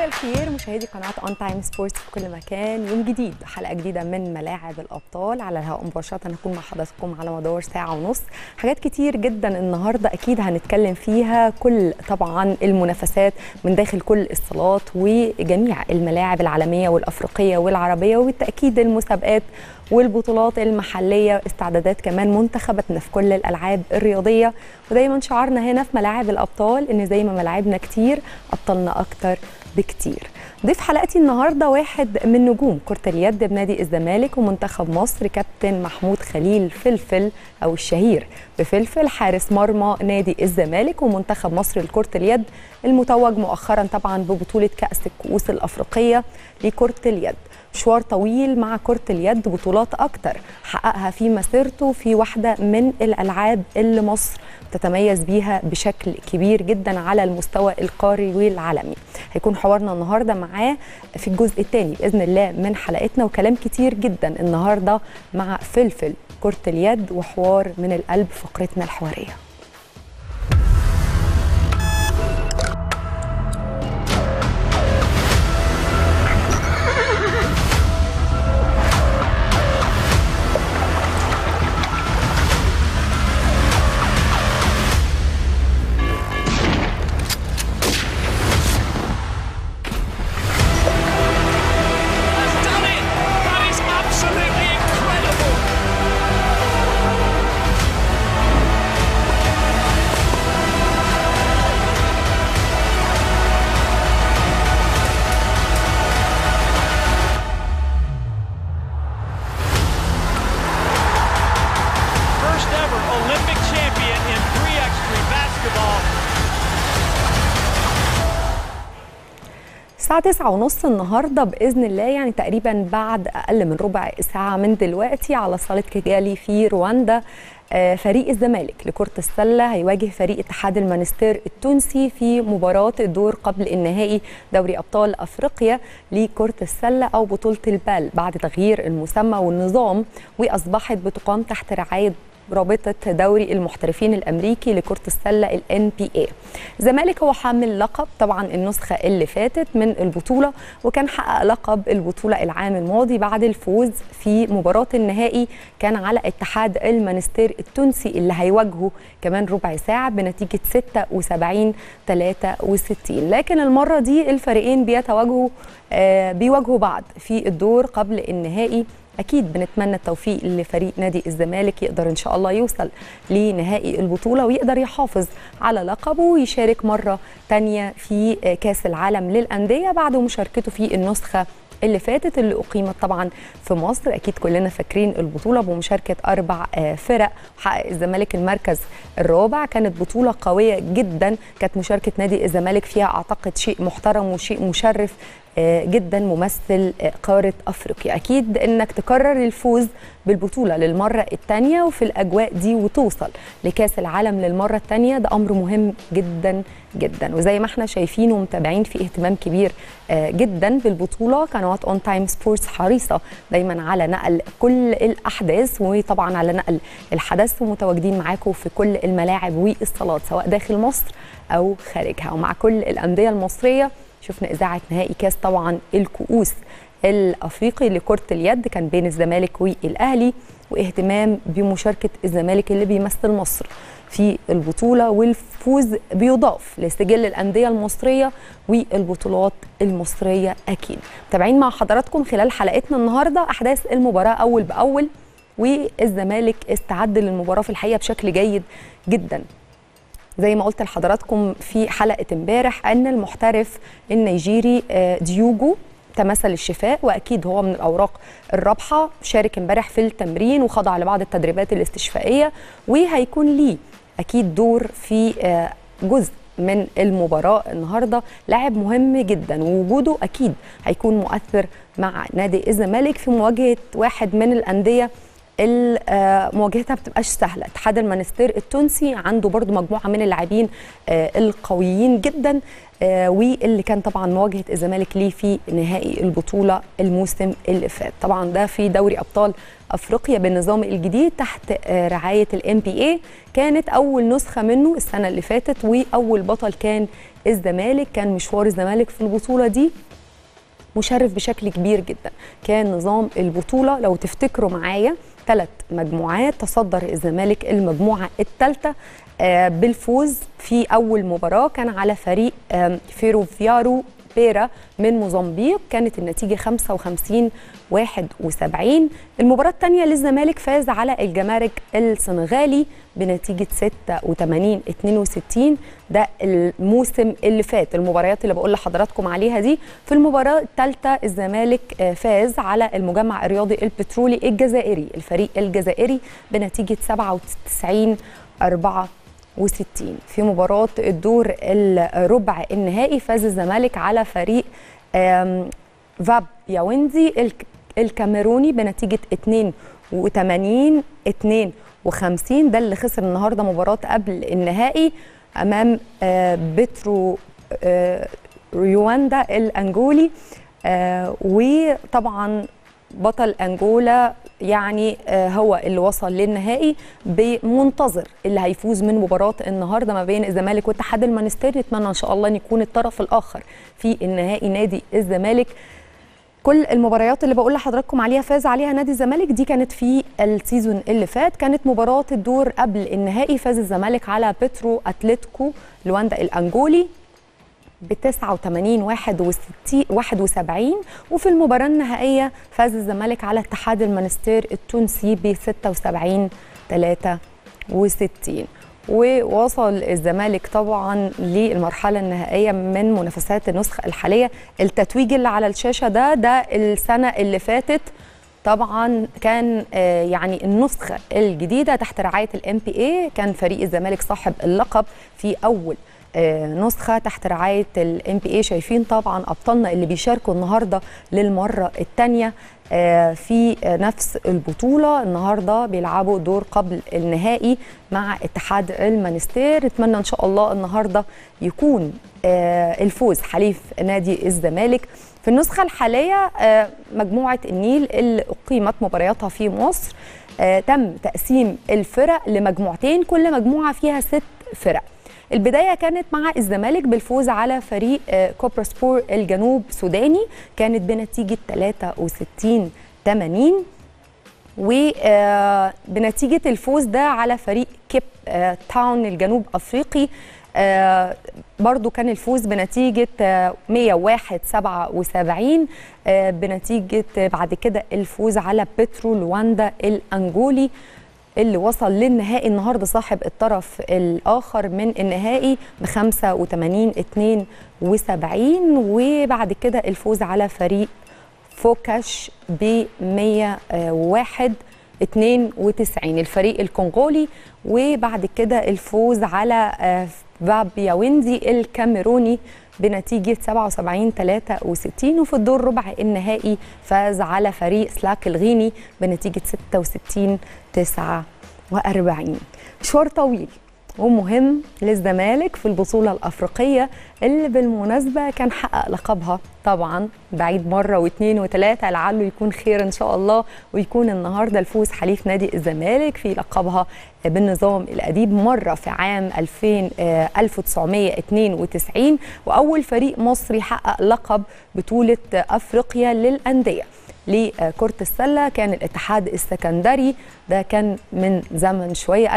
مساء الخير مشاهدي قناة اون تايم سبورتس في كل مكان يوم جديد حلقة جديدة من ملاعب الأبطال على الهواء مباشرة هنكون مع حضراتكم على مدار ساعة ونص حاجات كتير جدا النهاردة أكيد هنتكلم فيها كل طبعا المنافسات من داخل كل الصالات وجميع الملاعب العالمية والأفريقية والعربية وبالتأكيد المسابقات والبطولات المحلية استعدادات كمان منتخباتنا في كل الألعاب الرياضية ودايما شعارنا هنا في ملاعب الأبطال إن زي ما ملاعبنا كتير أبطالنا أكتر بكتير ضيف حلقتي النهارده واحد من نجوم كرة اليد بنادي الزمالك ومنتخب مصر كابتن محمود خليل فلفل او الشهير بفلفل حارس مرمى نادي الزمالك ومنتخب مصر لكرة اليد المتوج مؤخرا طبعا ببطولة كأس الكؤوس الأفريقية لكرة اليد مشوار طويل مع كرة اليد بطولات أكتر حققها في مسيرته في واحدة من الألعاب اللي مصر تتميز بيها بشكل كبير جدا على المستوى القاري والعالمي هيكون حوارنا النهاردة معاه في الجزء الثاني بإذن الله من حلقتنا وكلام كتير جدا النهاردة مع فلفل كرة اليد وحوار من القلب فقرتنا الحوارية has done it! That is absolutely incredible! First ever Olympic champion in 3x3 basketball. الساعة تسعة ونص النهاردة بإذن الله يعني تقريبا بعد أقل من ربع ساعة من دلوقتي على صالة كيجالي في رواندا آه، فريق الزمالك لكرة السلة هيواجه فريق اتحاد المانستير التونسي في مباراة الدور قبل النهائي دوري أبطال أفريقيا لكرة السلة أو بطولة البال بعد تغيير المسمى والنظام وأصبحت بتقام تحت رعاية رابطة دوري المحترفين الأمريكي لكرة السلة ال NBA الزمالك هو حامل لقب طبعا النسخة اللي فاتت من البطولة وكان حقق لقب البطولة العام الماضي بعد الفوز في مباراة النهائي كان على اتحاد المانستير التونسي اللي هيواجهه كمان ربع ساعة بنتيجة 76 63 لكن المرة دي الفريقين بيتواجهوا آه بيواجهوا بعض في الدور قبل النهائي اكيد بنتمنى التوفيق لفريق نادي الزمالك يقدر ان شاء الله يوصل لنهائي البطوله ويقدر يحافظ على لقبه ويشارك مره تانية في كاس العالم للانديه بعد مشاركته في النسخه اللي فاتت اللي اقيمت طبعا في مصر اكيد كلنا فاكرين البطوله بمشاركه اربع آه، فرق حقق الزمالك المركز الرابع كانت بطوله قويه جدا كانت مشاركه نادي الزمالك فيها اعتقد شيء محترم وشيء مشرف آه، جدا ممثل آه، قاره افريقيا اكيد انك تكرر الفوز بالبطوله للمره الثانيه وفي الاجواء دي وتوصل لكاس العالم للمره الثانيه ده امر مهم جدا جدا وزي ما احنا شايفين ومتابعين في اهتمام كبير آه، جدا بالبطوله قنوات اون تايم سبورتس حريصه دايما على نقل كل الاحداث وطبعا على نقل الحدث ومتواجدين معاكم في كل الملاعب والصالات سواء داخل مصر او خارجها ومع كل الانديه المصريه شفنا اذاعه نهائي كاس طبعا الكؤوس الافريقي لكره اليد كان بين الزمالك والاهلي واهتمام بمشاركه الزمالك اللي بيمثل مصر في البطوله والفوز بيضاف لسجل الانديه المصريه والبطولات المصريه اكيد متابعين مع حضراتكم خلال حلقتنا النهارده احداث المباراه اول باول والزمالك استعد للمباراه في الحقيقه بشكل جيد جدا زي ما قلت لحضراتكم في حلقه امبارح ان المحترف النيجيري آه، ديوجو تمثل الشفاء واكيد هو من الاوراق الرابحه شارك امبارح في التمرين وخضع لبعض التدريبات الاستشفائيه وهيكون ليه اكيد دور في آه، جزء من المباراة النهاردة لاعب مهم جدا ووجوده أكيد هيكون مؤثر مع نادي الزمالك في مواجهة واحد من الأندية ال- آه، مواجهتها ما بتبقاش سهله اتحاد المنستير التونسي عنده برضو مجموعه من اللاعبين آه، القويين جدا آه، واللي كان طبعا مواجهه الزمالك ليه في نهائي البطوله الموسم اللي فات طبعا ده في دوري ابطال افريقيا بالنظام الجديد تحت آه، رعايه الام بي اي كانت اول نسخه منه السنه اللي فاتت واول بطل كان الزمالك كان مشوار الزمالك في البطوله دي مشرف بشكل كبير جدا كان نظام البطولة لو تفتكروا معايا ثلاث مجموعات تصدر الزمالك المجموعة الثالثة بالفوز في أول مباراة كان على فريق آم، فيروفيارو بيرا من موزمبيق كانت النتيجة 55 71 المباراة الثانية للزمالك فاز على الجمارك السنغالي بنتيجة 86 62 ده الموسم اللي فات المباريات اللي بقول لحضراتكم عليها دي في المباراة الثالثة الزمالك آه، فاز على المجمع الرياضي البترولي الجزائري الفريق الجزائري بنتيجة 97 64 في مباراة الدور الربع النهائي فاز الزمالك على فريق آم، فاب ياوندي الك- الكاميروني بنتيجة 82 52 ده اللي خسر النهارده مباراة قبل النهائي أمام آه، بترو آه، رواندا الأنجولي آه، وطبعا بطل انجولا يعني آه، هو اللي وصل للنهائي بمنتظر اللي هيفوز من مباراه النهارده ما بين الزمالك واتحاد المنستير نتمنى ان شاء الله ان يكون الطرف الاخر في النهائي نادي الزمالك كل المباريات اللي بقول لحضراتكم عليها فاز عليها نادي الزمالك دي كانت في السيزون اللي فات كانت مباراه الدور قبل النهائي فاز الزمالك على بترو اتلتيكو لواندا الانجولي ب 89 61 71 وفي المباراه النهائيه فاز الزمالك على اتحاد المنستير التونسي ب 76 63 ووصل الزمالك طبعا للمرحله النهائيه من منافسات النسخه الحاليه التتويج اللي على الشاشه ده ده السنه اللي فاتت طبعا كان آه، يعني النسخه الجديده تحت رعايه الام بي اي كان فريق الزمالك صاحب اللقب في اول آه، نسخه تحت رعايه الام بي اي شايفين طبعا ابطالنا اللي بيشاركوا النهارده للمره الثانيه في آه، نفس البطوله النهارده بيلعبوا دور قبل النهائي مع اتحاد المنستير نتمنى ان شاء الله النهارده يكون آه، الفوز حليف نادي الزمالك في النسخه الحاليه آه، مجموعه النيل اللي اقيمت مبارياتها في مصر آه، تم تقسيم الفرق لمجموعتين كل مجموعه فيها ست فرق البداية كانت مع الزمالك بالفوز على فريق آه، كوبرا سبور الجنوب سوداني كانت بنتيجة 63 80 وبنتيجة الفوز ده على فريق كيب آه، تاون الجنوب أفريقي آه، برضو كان الفوز بنتيجة آه، 101 77 آه، بنتيجة آه، بعد كده الفوز على بترو لواندا الأنجولي اللي وصل للنهائي النهارده صاحب الطرف الاخر من النهائي ب 85 72 وبعد كده الفوز على فريق فوكاش ب 101 92 الفريق الكونغولي وبعد كده الفوز على آه، فاب ياويندي الكاميروني بنتيجة 77 63 وفي الدور ربع النهائي فاز على فريق سلاك الغيني بنتيجة 66 49 مشوار طويل ومهم للزمالك في البطولة الأفريقية اللي بالمناسبة كان حقق لقبها طبعا بعيد مرة واثنين وثلاثة لعله يكون خير إن شاء الله ويكون النهاردة الفوز حليف نادي الزمالك في لقبها بالنظام القديم مرة في عام 2000 آه، 1992 وأول فريق مصري حقق لقب بطولة أفريقيا للأندية لكرة السلة كان الاتحاد السكندري ده كان من زمن شوية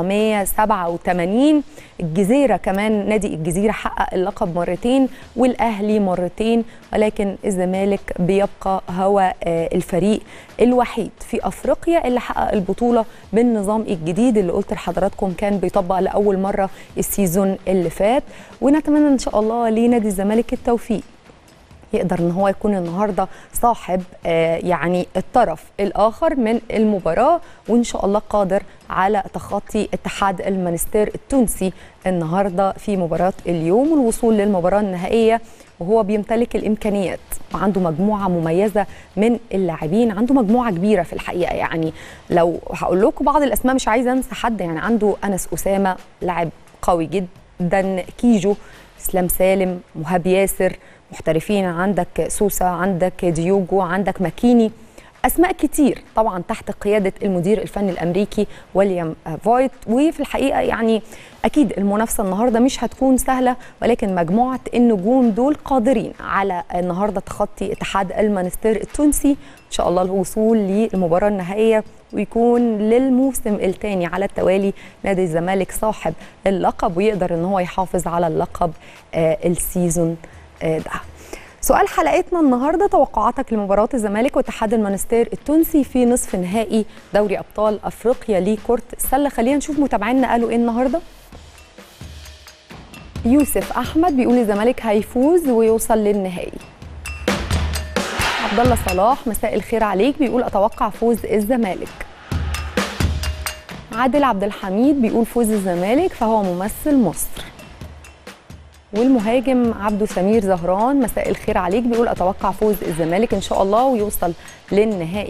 1987 الجزيرة كمان نادي الجزيرة حقق اللقب مرتين والأهلي مرتين ولكن الزمالك بيبقى هو آه، الفريق الوحيد في أفريقيا اللي حقق البطولة بالنظام الجديد اللي قلت لحضراتكم كان بيطبق لأول مرة السيزون اللي فات ونتمنى إن شاء الله لنادي الزمالك التوفيق يقدر ان هو يكون النهارده صاحب آه، يعني الطرف الاخر من المباراه وان شاء الله قادر على تخطي اتحاد المنستير التونسي النهارده في مباراه اليوم والوصول للمباراه النهائيه وهو بيمتلك الامكانيات وعنده مجموعه مميزه من اللاعبين عنده مجموعه كبيره في الحقيقه يعني لو هقول لكم بعض الاسماء مش عايزه انسى حد يعني عنده انس اسامه لاعب قوي جدا كيجو اسلام سالم مهاب ياسر محترفين عندك سوسه عندك ديوجو عندك ماكيني اسماء كتير طبعا تحت قياده المدير الفني الامريكي ويليام فويت وفي الحقيقه يعني اكيد المنافسه النهارده مش هتكون سهله ولكن مجموعه النجوم دول قادرين على النهارده تخطي اتحاد المانستير التونسي ان شاء الله الوصول للمباراه النهائيه ويكون للموسم الثاني على التوالي نادي الزمالك صاحب اللقب ويقدر ان هو يحافظ على اللقب آه السيزون آه ده سؤال حلقتنا النهارده توقعاتك لمباراه الزمالك واتحاد المانستير التونسي في نصف نهائي دوري ابطال افريقيا لكره السله خلينا نشوف متابعينا قالوا ايه النهارده يوسف احمد بيقول الزمالك هيفوز ويوصل للنهائي عبد الله صلاح مساء الخير عليك بيقول اتوقع فوز الزمالك عادل عبد الحميد بيقول فوز الزمالك فهو ممثل مصر والمهاجم عبده سمير زهران مساء الخير عليك بيقول اتوقع فوز الزمالك ان شاء الله ويوصل للنهائي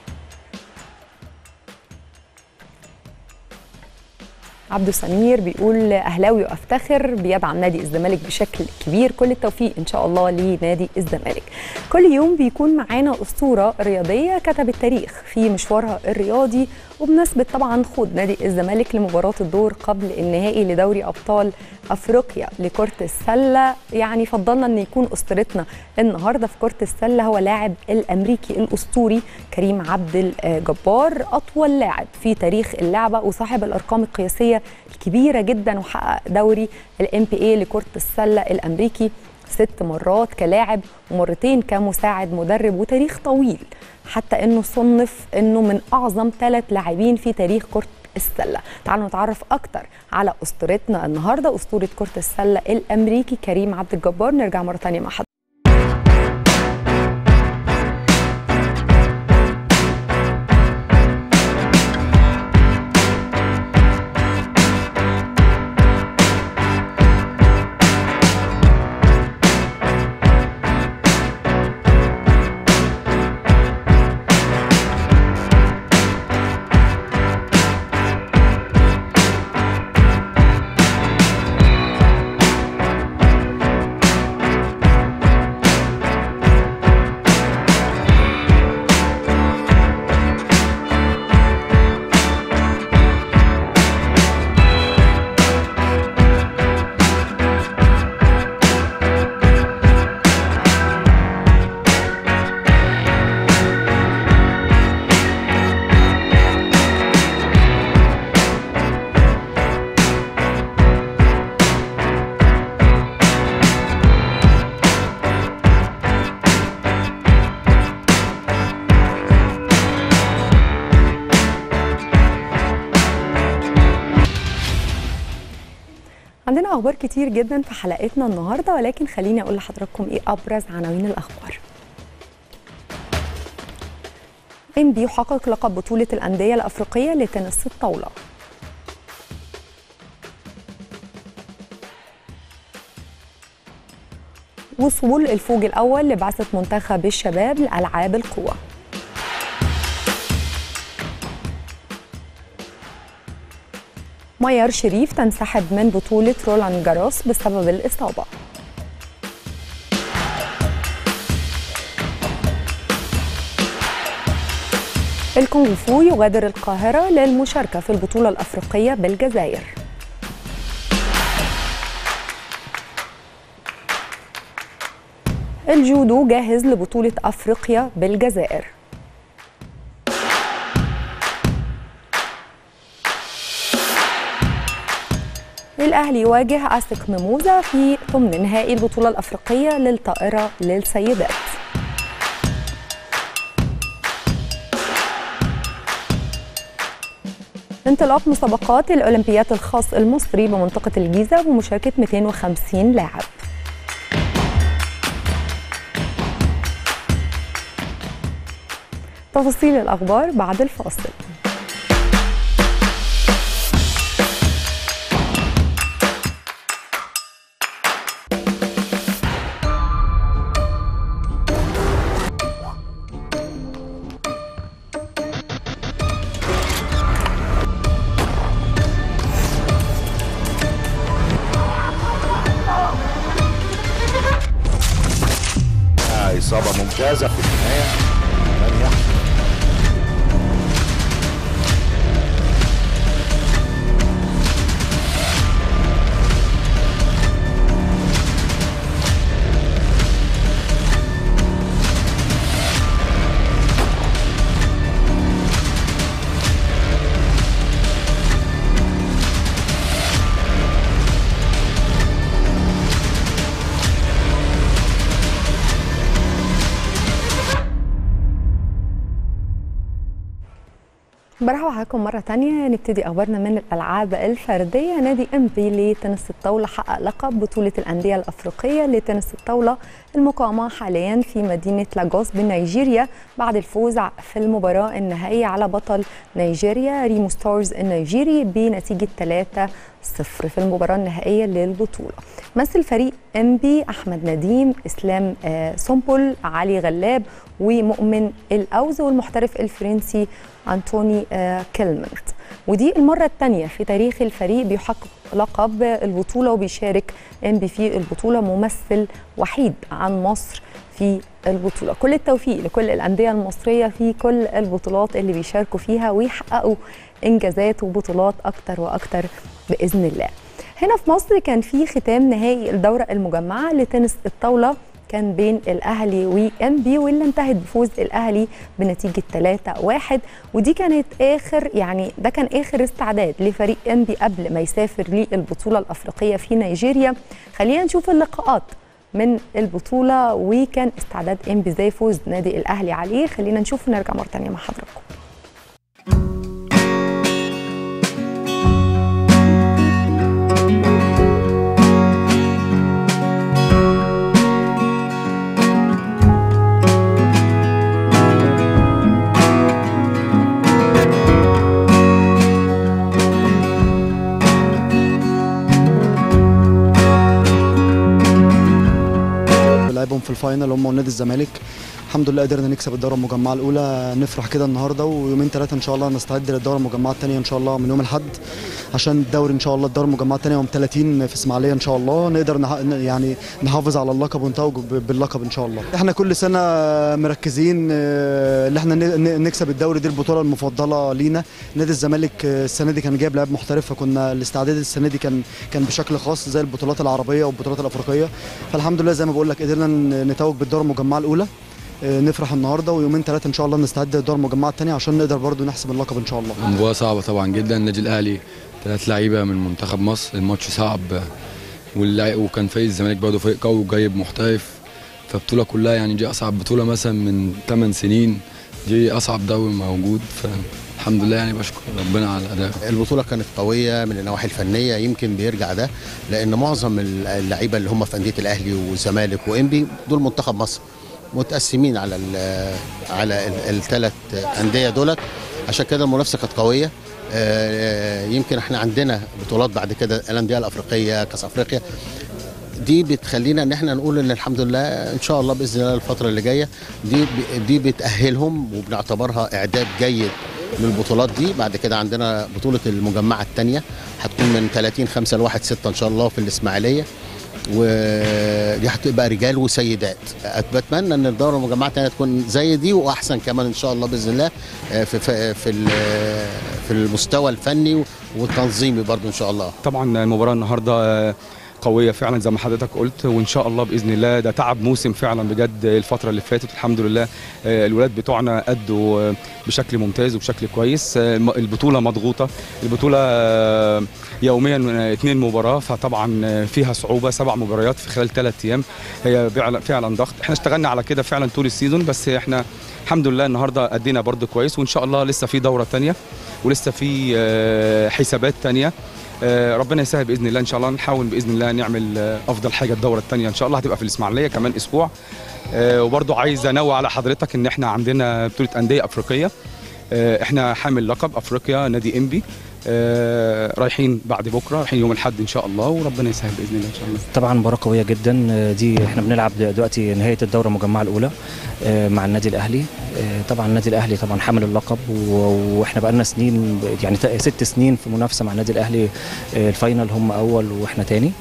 عبده سمير بيقول اهلاوي وافتخر بيدعم نادي الزمالك بشكل كبير كل التوفيق ان شاء الله لنادي الزمالك كل يوم بيكون معانا اسطوره رياضيه كتبت تاريخ في مشوارها الرياضي وبمناسبه طبعا خوض نادي الزمالك لمباراه الدور قبل النهائي لدوري ابطال افريقيا لكره السله يعني فضلنا ان يكون اسطورتنا النهارده في كره السله هو لاعب الامريكي الاسطوري كريم عبد الجبار اطول لاعب في تاريخ اللعبه وصاحب الارقام القياسيه الكبيره جدا وحقق دوري الام بي اي لكره السله الامريكي ست مرات كلاعب ومرتين كمساعد مدرب وتاريخ طويل حتى انه صنف انه من اعظم ثلاث لاعبين في تاريخ كره السله تعالوا نتعرف اكتر على اسطورتنا النهارده اسطوره كره السله الامريكي كريم عبد الجبار نرجع مره ثانيه مع حضرتك عندنا اخبار كتير جدا في حلقتنا النهارده ولكن خليني اقول لحضراتكم ايه ابرز عناوين الاخبار انبي يحقق لقب بطوله الانديه الافريقيه لتنس الطاوله وصول الفوج الاول لبعثه منتخب الشباب لالعاب القوى ماير شريف تنسحب من بطولة رولان جاروس بسبب الإصابة الكونغ فو يغادر القاهرة للمشاركة في البطولة الأفريقية بالجزائر الجودو جاهز لبطولة أفريقيا بالجزائر الأهلي يواجه أسك ميموزا في ضمن نهائي البطولة الأفريقية للطائرة للسيدات انطلاق مسابقات الأولمبياد الخاص المصري بمنطقة الجيزة بمشاركة 250 لاعب تفاصيل الأخبار بعد الفاصل فاز في النهايه لن يحصل برحب بحضراتكم مرة تانية نبتدي أخبارنا من الألعاب الفردية نادي إمبي لتنس الطاولة حقق لقب بطولة الأندية الأفريقية لتنس الطاولة المقامة حاليا في مدينة لاجوس بنيجيريا بعد الفوز في المباراة النهائية على بطل نيجيريا ريمو ستارز النيجيري بنتيجة 3 صفر في المباراة النهائية للبطولة مثل فريق إمبي أحمد نديم إسلام آه سومبول علي غلاب ومؤمن الأوز والمحترف الفرنسي أنتوني آه كيلمنت ودي المرة الثانية في تاريخ الفريق بيحقق لقب البطولة وبيشارك إمبي في البطولة ممثل وحيد عن مصر في البطولة كل التوفيق لكل الأندية المصرية في كل البطولات اللي بيشاركوا فيها ويحققوا إنجازات وبطولات أكتر وأكتر بإذن الله هنا في مصر كان في ختام نهائي الدورة المجمعة لتنس الطاولة كان بين الاهلي وانبي واللي انتهت بفوز الاهلي بنتيجه 3-1 ودي كانت اخر يعني ده كان اخر استعداد لفريق انبي قبل ما يسافر للبطوله الافريقيه في نيجيريا خلينا نشوف اللقاءات من البطوله وكان استعداد انبي زي فوز نادي الاهلي عليه خلينا نشوف ونرجع مره ثانيه مع حضراتكم لعبهم في الفاينل هم ونادي الزمالك الحمد لله قدرنا نكسب الدوره المجمعه الاولى نفرح كده النهارده ويومين ثلاثه ان شاء الله نستعد للدوره المجمعه الثانيه ان شاء الله من يوم الاحد عشان الدوري ان شاء الله الدوره المجمعه الثانيه يوم 30 في اسماعيليه ان شاء الله نقدر نح... يعني نحافظ على اللقب ونتوج باللقب ان شاء الله احنا كل سنه مركزين ان احنا نكسب الدوري دي البطوله المفضله لينا نادي الزمالك السنه دي كان جايب لاعب محترف فكنا الاستعداد السنه دي كان كان بشكل خاص زي البطولات العربيه والبطولات الافريقيه فالحمد لله زي ما بقول لك قدرنا نتوج بالدوره المجمعه الاولى نفرح النهارده ويومين ثلاثه ان شاء الله نستعد للدور المجمعه الثانيه عشان نقدر برضو نحسم اللقب ان شاء الله مباراه صعبه طبعا جدا النادي الاهلي ثلاث لعيبه من منتخب مصر الماتش صعب وكان فريق الزمالك برضه فريق قوي وجايب محترف فالبطوله كلها يعني دي اصعب بطوله مثلا من 8 سنين دي اصعب دوري موجود فالحمد لله يعني بشكر ربنا على الاداء البطوله كانت قويه من النواحي الفنيه يمكن بيرجع ده لان معظم اللعيبه اللي هم في انديه الاهلي والزمالك وانبي دول منتخب مصر متقسمين على ال على الثلاث انديه دولت عشان كده المنافسه كانت قويه يمكن احنا عندنا بطولات بعد كده الانديه الافريقيه كاس افريقيا دي بتخلينا ان احنا نقول ان الحمد لله ان شاء الله باذن الله الفتره اللي جايه دي دي بتاهلهم وبنعتبرها اعداد جيد للبطولات دي بعد كده عندنا بطوله المجمعه الثانيه هتكون من 30 5 ل 1 6 ان شاء الله في الاسماعيليه ودي هتبقى رجال وسيدات بتمنى ان الدوره المجمعه الثانيه تكون زي دي واحسن كمان ان شاء الله باذن الله في في في, في المستوى الفني والتنظيمي برضو ان شاء الله طبعا المباراه النهارده قوية فعلا زي ما حضرتك قلت وإن شاء الله بإذن الله ده تعب موسم فعلا بجد الفترة اللي فاتت الحمد لله الولاد بتوعنا أدوا بشكل ممتاز وبشكل كويس البطولة مضغوطة البطولة يوميا اثنين مباراة فطبعا فيها صعوبة سبع مباريات في خلال ثلاث أيام هي فعلا ضغط احنا اشتغلنا على كده فعلا طول السيزون بس احنا الحمد لله النهارده ادينا برده كويس وان شاء الله لسه في دوره ثانيه ولسه في حسابات ثانيه ربنا يسهل باذن الله ان شاء الله نحاول باذن الله نعمل افضل حاجه الدوره الثانيه ان شاء الله هتبقى في الاسماعيليه كمان اسبوع وبرضو عايز انوه على حضرتك ان احنا عندنا بطوله انديه افريقيه احنا حامل لقب افريقيا نادي انبي آه رايحين بعد بكره رايحين يوم الاحد ان شاء الله وربنا يسهل باذن الله ان شاء الله طبعا مباراه قويه جدا دي احنا بنلعب دلوقتي نهايه الدوره المجمعه الاولى آه مع النادي الاهلي آه طبعا النادي الاهلي طبعا حامل اللقب واحنا بقى لنا سنين يعني ست سنين في منافسه مع النادي الاهلي الفاينل هم اول واحنا تاني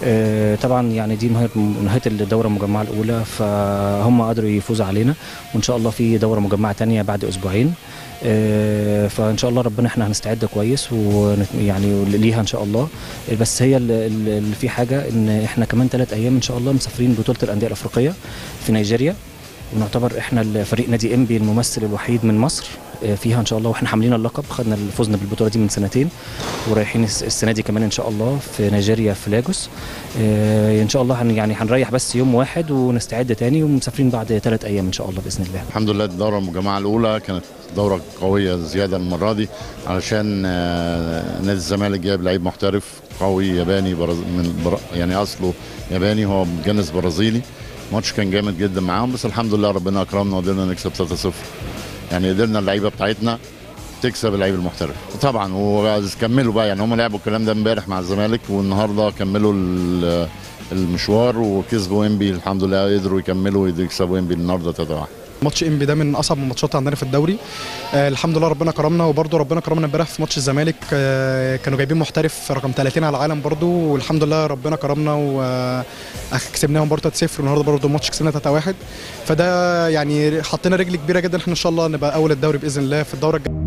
آه، طبعا يعني دي نهايه نهايه الدوره المجمعه الاولى فهم قدروا يفوزوا علينا وان شاء الله في دوره مجمعه تانية بعد اسبوعين آه، فان شاء الله ربنا احنا هنستعد كويس ويعني ليها ان شاء الله بس هي اللي اللي في حاجه ان احنا كمان ثلاث ايام ان شاء الله مسافرين بطوله الانديه الافريقيه في نيجيريا ونعتبر احنا الفريق نادي انبي الممثل الوحيد من مصر آه، فيها ان شاء الله واحنا حاملين اللقب خدنا فوزنا بالبطوله دي من سنتين ورايحين الس- السنه دي كمان ان شاء الله في نيجيريا في لاجوس آه، ان شاء الله هن يعني هنريح بس يوم واحد ونستعد تاني ومسافرين بعد ثلاث ايام ان شاء الله باذن الله الحمد لله الدوره المجمعه الاولى كانت دوره قويه زياده المره دي علشان آه، نادي الزمالك جايب لعيب محترف قوي ياباني برز... من بر... يعني اصله ياباني هو متجنس برازيلي الماتش كان جامد جدا معاهم بس الحمد لله ربنا اكرمنا وقدرنا نكسب 3-0 يعني قدرنا اللعيبه بتاعتنا تكسب اللعيب المحترف طبعا وكملوا بقى يعني هم لعبوا الكلام ده امبارح مع الزمالك والنهارده كملوا ال- المشوار وكسبوا انبي الحمد لله قدروا يكملوا ويكسبوا انبي النهارده 3-1 ماتش انبي ده من اصعب الماتشات عندنا في الدوري آه الحمد لله ربنا كرمنا وبرده ربنا كرمنا امبارح في ماتش الزمالك آه كانوا جايبين محترف رقم 30 على العالم برده والحمد لله ربنا كرمنا وكسبناهم برده 3-0 والنهارده برده الماتش كسبنا 3-1 فده يعني حطينا رجل كبيره جدا احنا ان شاء الله نبقى اول الدوري باذن الله في الدوره الجايه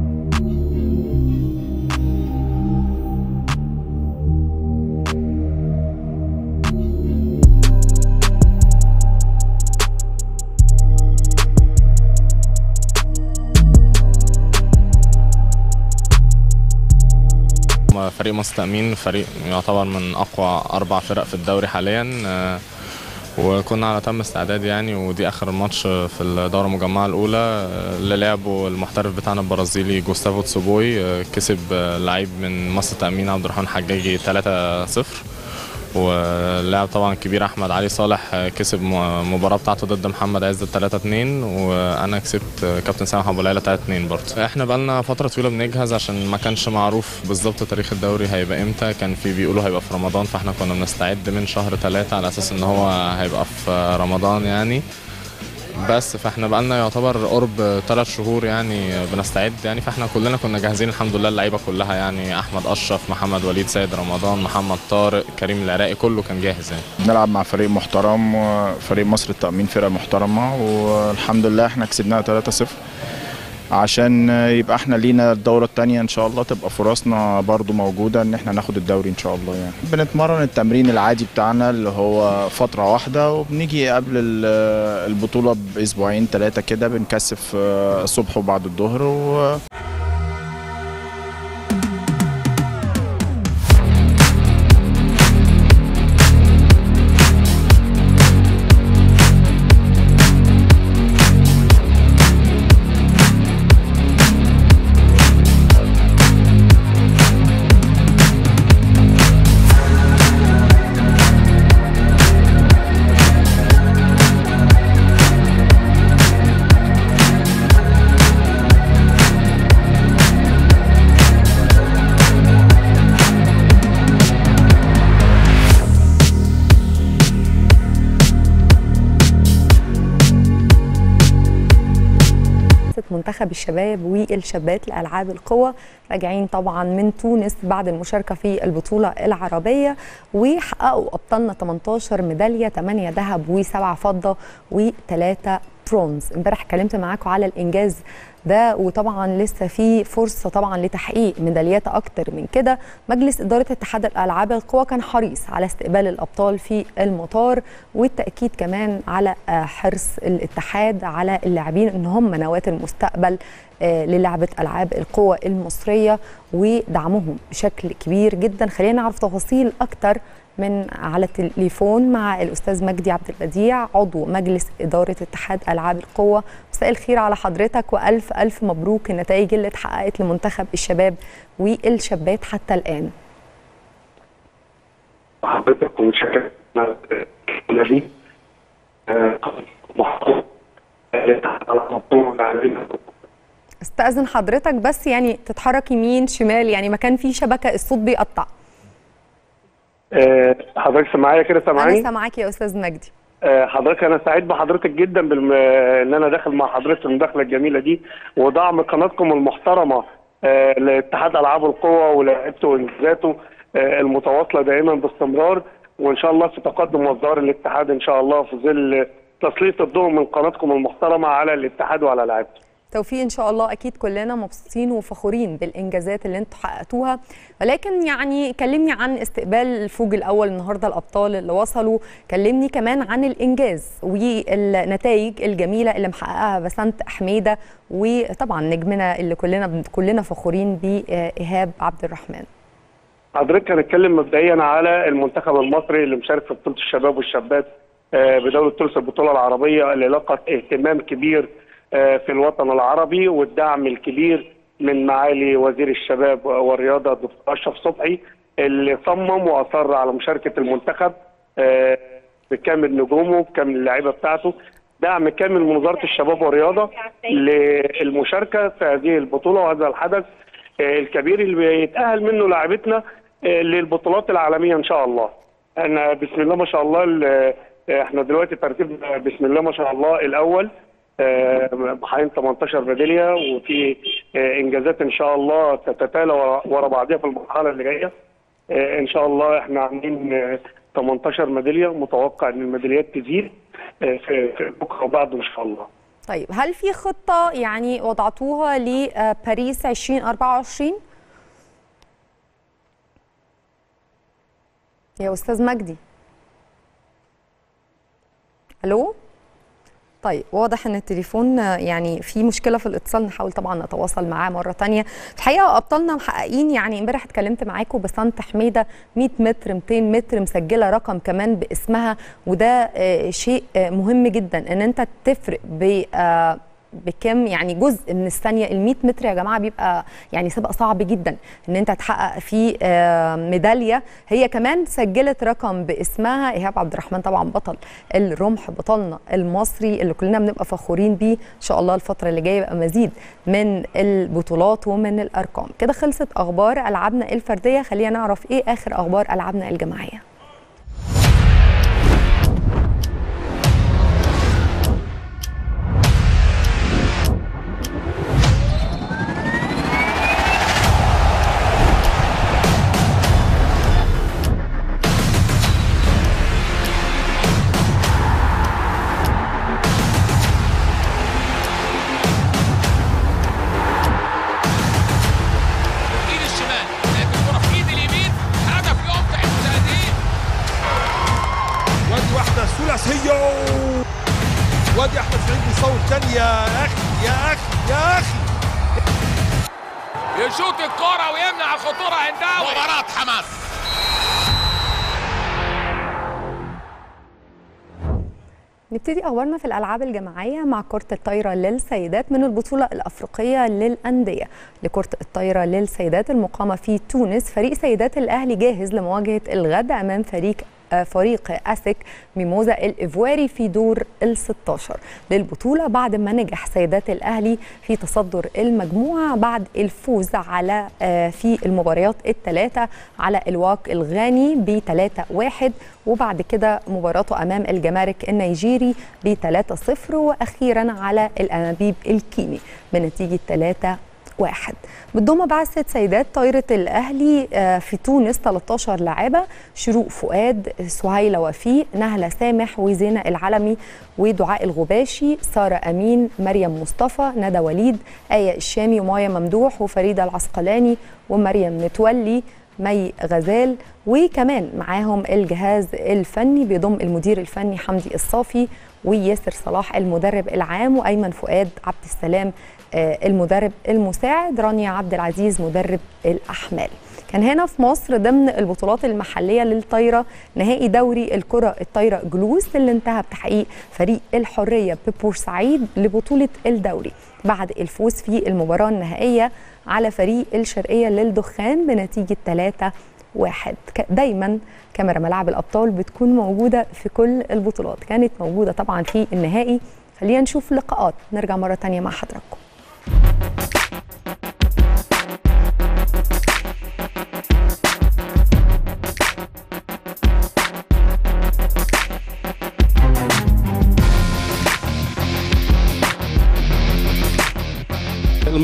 فريق مصر تأمين فريق يعتبر من أقوى أربع فرق في الدوري حاليا آه، وكنا على تم استعداد يعني ودي آخر ماتش في الدورة المجمعة الأولى آه، اللي لعبه المحترف بتاعنا البرازيلي جوستافو تسوبوي آه، كسب آه، لعيب من مصر تأمين عبد الرحمن حجاجي 3-0 واللاعب طبعا كبير احمد علي صالح آه، كسب م- المباراه بتاعته ضد محمد عز 3 2 وانا كسبت آه، كابتن سامح ابو ليلى 3 2 برضه احنا بقالنا فتره طويله بنجهز عشان ما كانش معروف بالظبط تاريخ الدوري هيبقى امتى كان في بيقولوا هيبقى في رمضان فاحنا كنا بنستعد من شهر 3 على اساس ان هو هيبقى في رمضان يعني بس فاحنا بقالنا يعتبر قرب ثلاث شهور يعني بنستعد يعني فاحنا كلنا كنا جاهزين الحمد لله اللعيبه كلها يعني احمد اشرف محمد وليد سيد رمضان محمد طارق كريم العراقي كله كان جاهز يعني بنلعب مع فريق محترم وفريق مصر التأمين فرقة محترمة والحمد لله احنا كسبناها 3-0 عشان يبقى احنا لينا الدورة التانية ان شاء الله تبقى فرصنا برضو موجودة ان احنا ناخد الدوري ان شاء الله يعني بنتمرن التمرين العادي بتاعنا اللي هو فترة واحدة وبنيجي قبل ال- البطولة باسبوعين ثلاثة كده بنكثف اه، الصبح وبعد الظهر و منتخب الشباب والشابات لألعاب القوى راجعين طبعا من تونس بعد المشاركة في البطولة العربية وحققوا أبطالنا 18 ميدالية 8 ذهب و7 فضة و3 برونز امبارح اتكلمت معاكم على الإنجاز ده وطبعا لسه في فرصه طبعا لتحقيق ميداليات اكتر من كده مجلس اداره اتحاد الالعاب القوى كان حريص على استقبال الابطال في المطار والتاكيد كمان على آه، حرص الاتحاد على اللاعبين ان هم نواه المستقبل آه، للعبه العاب القوى المصريه ودعمهم بشكل كبير جدا خلينا نعرف تفاصيل اكتر من على التليفون مع الاستاذ مجدي عبد البديع عضو مجلس اداره اتحاد العاب القوه مساء الخير على حضرتك والف الف مبروك النتائج اللي اتحققت لمنتخب الشباب والشابات حتى الان حضرتك ومتشكر الذي استاذن حضرتك بس يعني تتحرك يمين شمال يعني مكان فيه شبكه الصوت بيقطع حضرتك سامعايا كده انا سامعاني سامعاك يا استاذ مجدي آه، حضرتك انا سعيد بحضرتك جدا بالم... ان انا داخل مع حضرتك المداخله الجميله دي ودعم قناتكم المحترمه آه، لاتحاد العاب القوى ولاعيبته وانجازاته آه، المتواصله دائما باستمرار وان شاء الله في تقدم وازدهار الاتحاد ان شاء الله في ظل تسليط الضوء من قناتكم المحترمه على الاتحاد وعلى لاعبته توفيق ان شاء الله اكيد كلنا مبسوطين وفخورين بالانجازات اللي انتم حققتوها ولكن يعني كلمني عن استقبال الفوج الاول النهارده الابطال اللي وصلوا كلمني كمان عن الانجاز والنتائج الجميله اللي محققها بسنت حميده وطبعا نجمنا اللي كلنا كلنا فخورين بيه ايهاب عبد الرحمن حضرتك هنتكلم مبدئيا على المنتخب المصري اللي مشارك في بطوله الشباب والشابات آه، بدوله ثلث البطوله العربيه اللي لقت اهتمام كبير آه، في الوطن العربي والدعم الكبير من معالي وزير الشباب والرياضه الدكتور اشرف صبحي اللي صمم واصر على مشاركه المنتخب آه، بكامل نجومه بكامل اللعيبه بتاعته دعم كامل من وزاره الشباب والرياضه للمشاركه في هذه البطوله وهذا الحدث آه، الكبير اللي بيتاهل منه لاعبتنا آه، للبطولات العالميه ان شاء الله. انا بسم الله ما شاء الله ال- آه، احنا دلوقتي ترتيبنا بسم الله ما شاء الله الاول آه، محققين 18 ميداليه وفي آه، انجازات ان شاء الله تتتالى ورا- ورا بعضها في المرحله اللي جايه. آه، ان شاء الله احنا عاملين آه، 18 ميداليه متوقع ان الميداليات تزيد آه، في في بكره وبعده ان شاء الله. طيب هل في خطه يعني وضعتوها لباريس 2024 يا استاذ مجدي الو طيب واضح ان التليفون آه، يعني في مشكله في الاتصال نحاول طبعا نتواصل معاه مره تانية الحقيقه ابطالنا محققين يعني امبارح اتكلمت معاكم بسنت حميده 100 متر 200 متر مسجله رقم كمان باسمها وده آه، شيء آه، مهم جدا ان انت تفرق ب آه، بكم يعني جزء من الثانيه ال 100 متر يا جماعه بيبقى يعني سبق صعب جدا ان انت تحقق فيه آه، ميداليه هي كمان سجلت رقم باسمها ايهاب عبد الرحمن طبعا بطل الرمح بطلنا المصري اللي كلنا بنبقى فخورين بيه ان شاء الله الفتره اللي جايه يبقى مزيد من البطولات ومن الارقام كده خلصت اخبار العابنا الفرديه خلينا نعرف ايه اخر اخبار العابنا الجماعيه ايد الشمال لكن الكره في ايد اليمين هدف يقطع المشاهدين وادي واحدة ثلاثية وادي أحمد سعيد بيصور تاني يا أخي يا أخي يا أخي يشوط الكره ويمنع الخطوره عندها مباراه حماس نبتدي اخبارنا في الالعاب الجماعيه مع كره الطايره للسيدات من البطوله الافريقيه للانديه لكره الطايره للسيدات المقامه في تونس فريق سيدات الاهلي جاهز لمواجهه الغد امام فريق آه، فريق اسك ميموزا الايفواري في دور ال 16 للبطوله بعد ما نجح سيدات الاهلي في تصدر المجموعه بعد الفوز على آه، في المباريات الثلاثه على الواق الغاني ب 3 1 وبعد كده مباراته امام الجمارك النيجيري ب 3 0 واخيرا على الانابيب الكيني بنتيجه 3 واحد بتضم بعثة سيدات طايرة الأهلي آه، في تونس 13 لاعبة شروق فؤاد سهيلة وفيق نهلة سامح وزينة العلمي ودعاء الغباشي سارة أمين مريم مصطفى ندى وليد آية الشامي ومايا ممدوح وفريدة العسقلاني ومريم متولي مي غزال وكمان معاهم الجهاز الفني بيضم المدير الفني حمدي الصافي وياسر صلاح المدرب العام وايمن فؤاد عبد السلام آه، المدرب المساعد رانيا عبد العزيز مدرب الاحمال كان هنا في مصر ضمن البطولات المحليه للطايره نهائي دوري الكره الطايره جلوس اللي انتهى بتحقيق فريق الحريه ببورسعيد لبطوله الدوري بعد الفوز في المباراه النهائيه على فريق الشرقيه للدخان بنتيجه 3 واحد ك- دايما كاميرا ملاعب الابطال بتكون موجوده في كل البطولات كانت موجوده طبعا في النهائي خلينا نشوف لقاءات نرجع مره تانية مع حضراتكم الماتش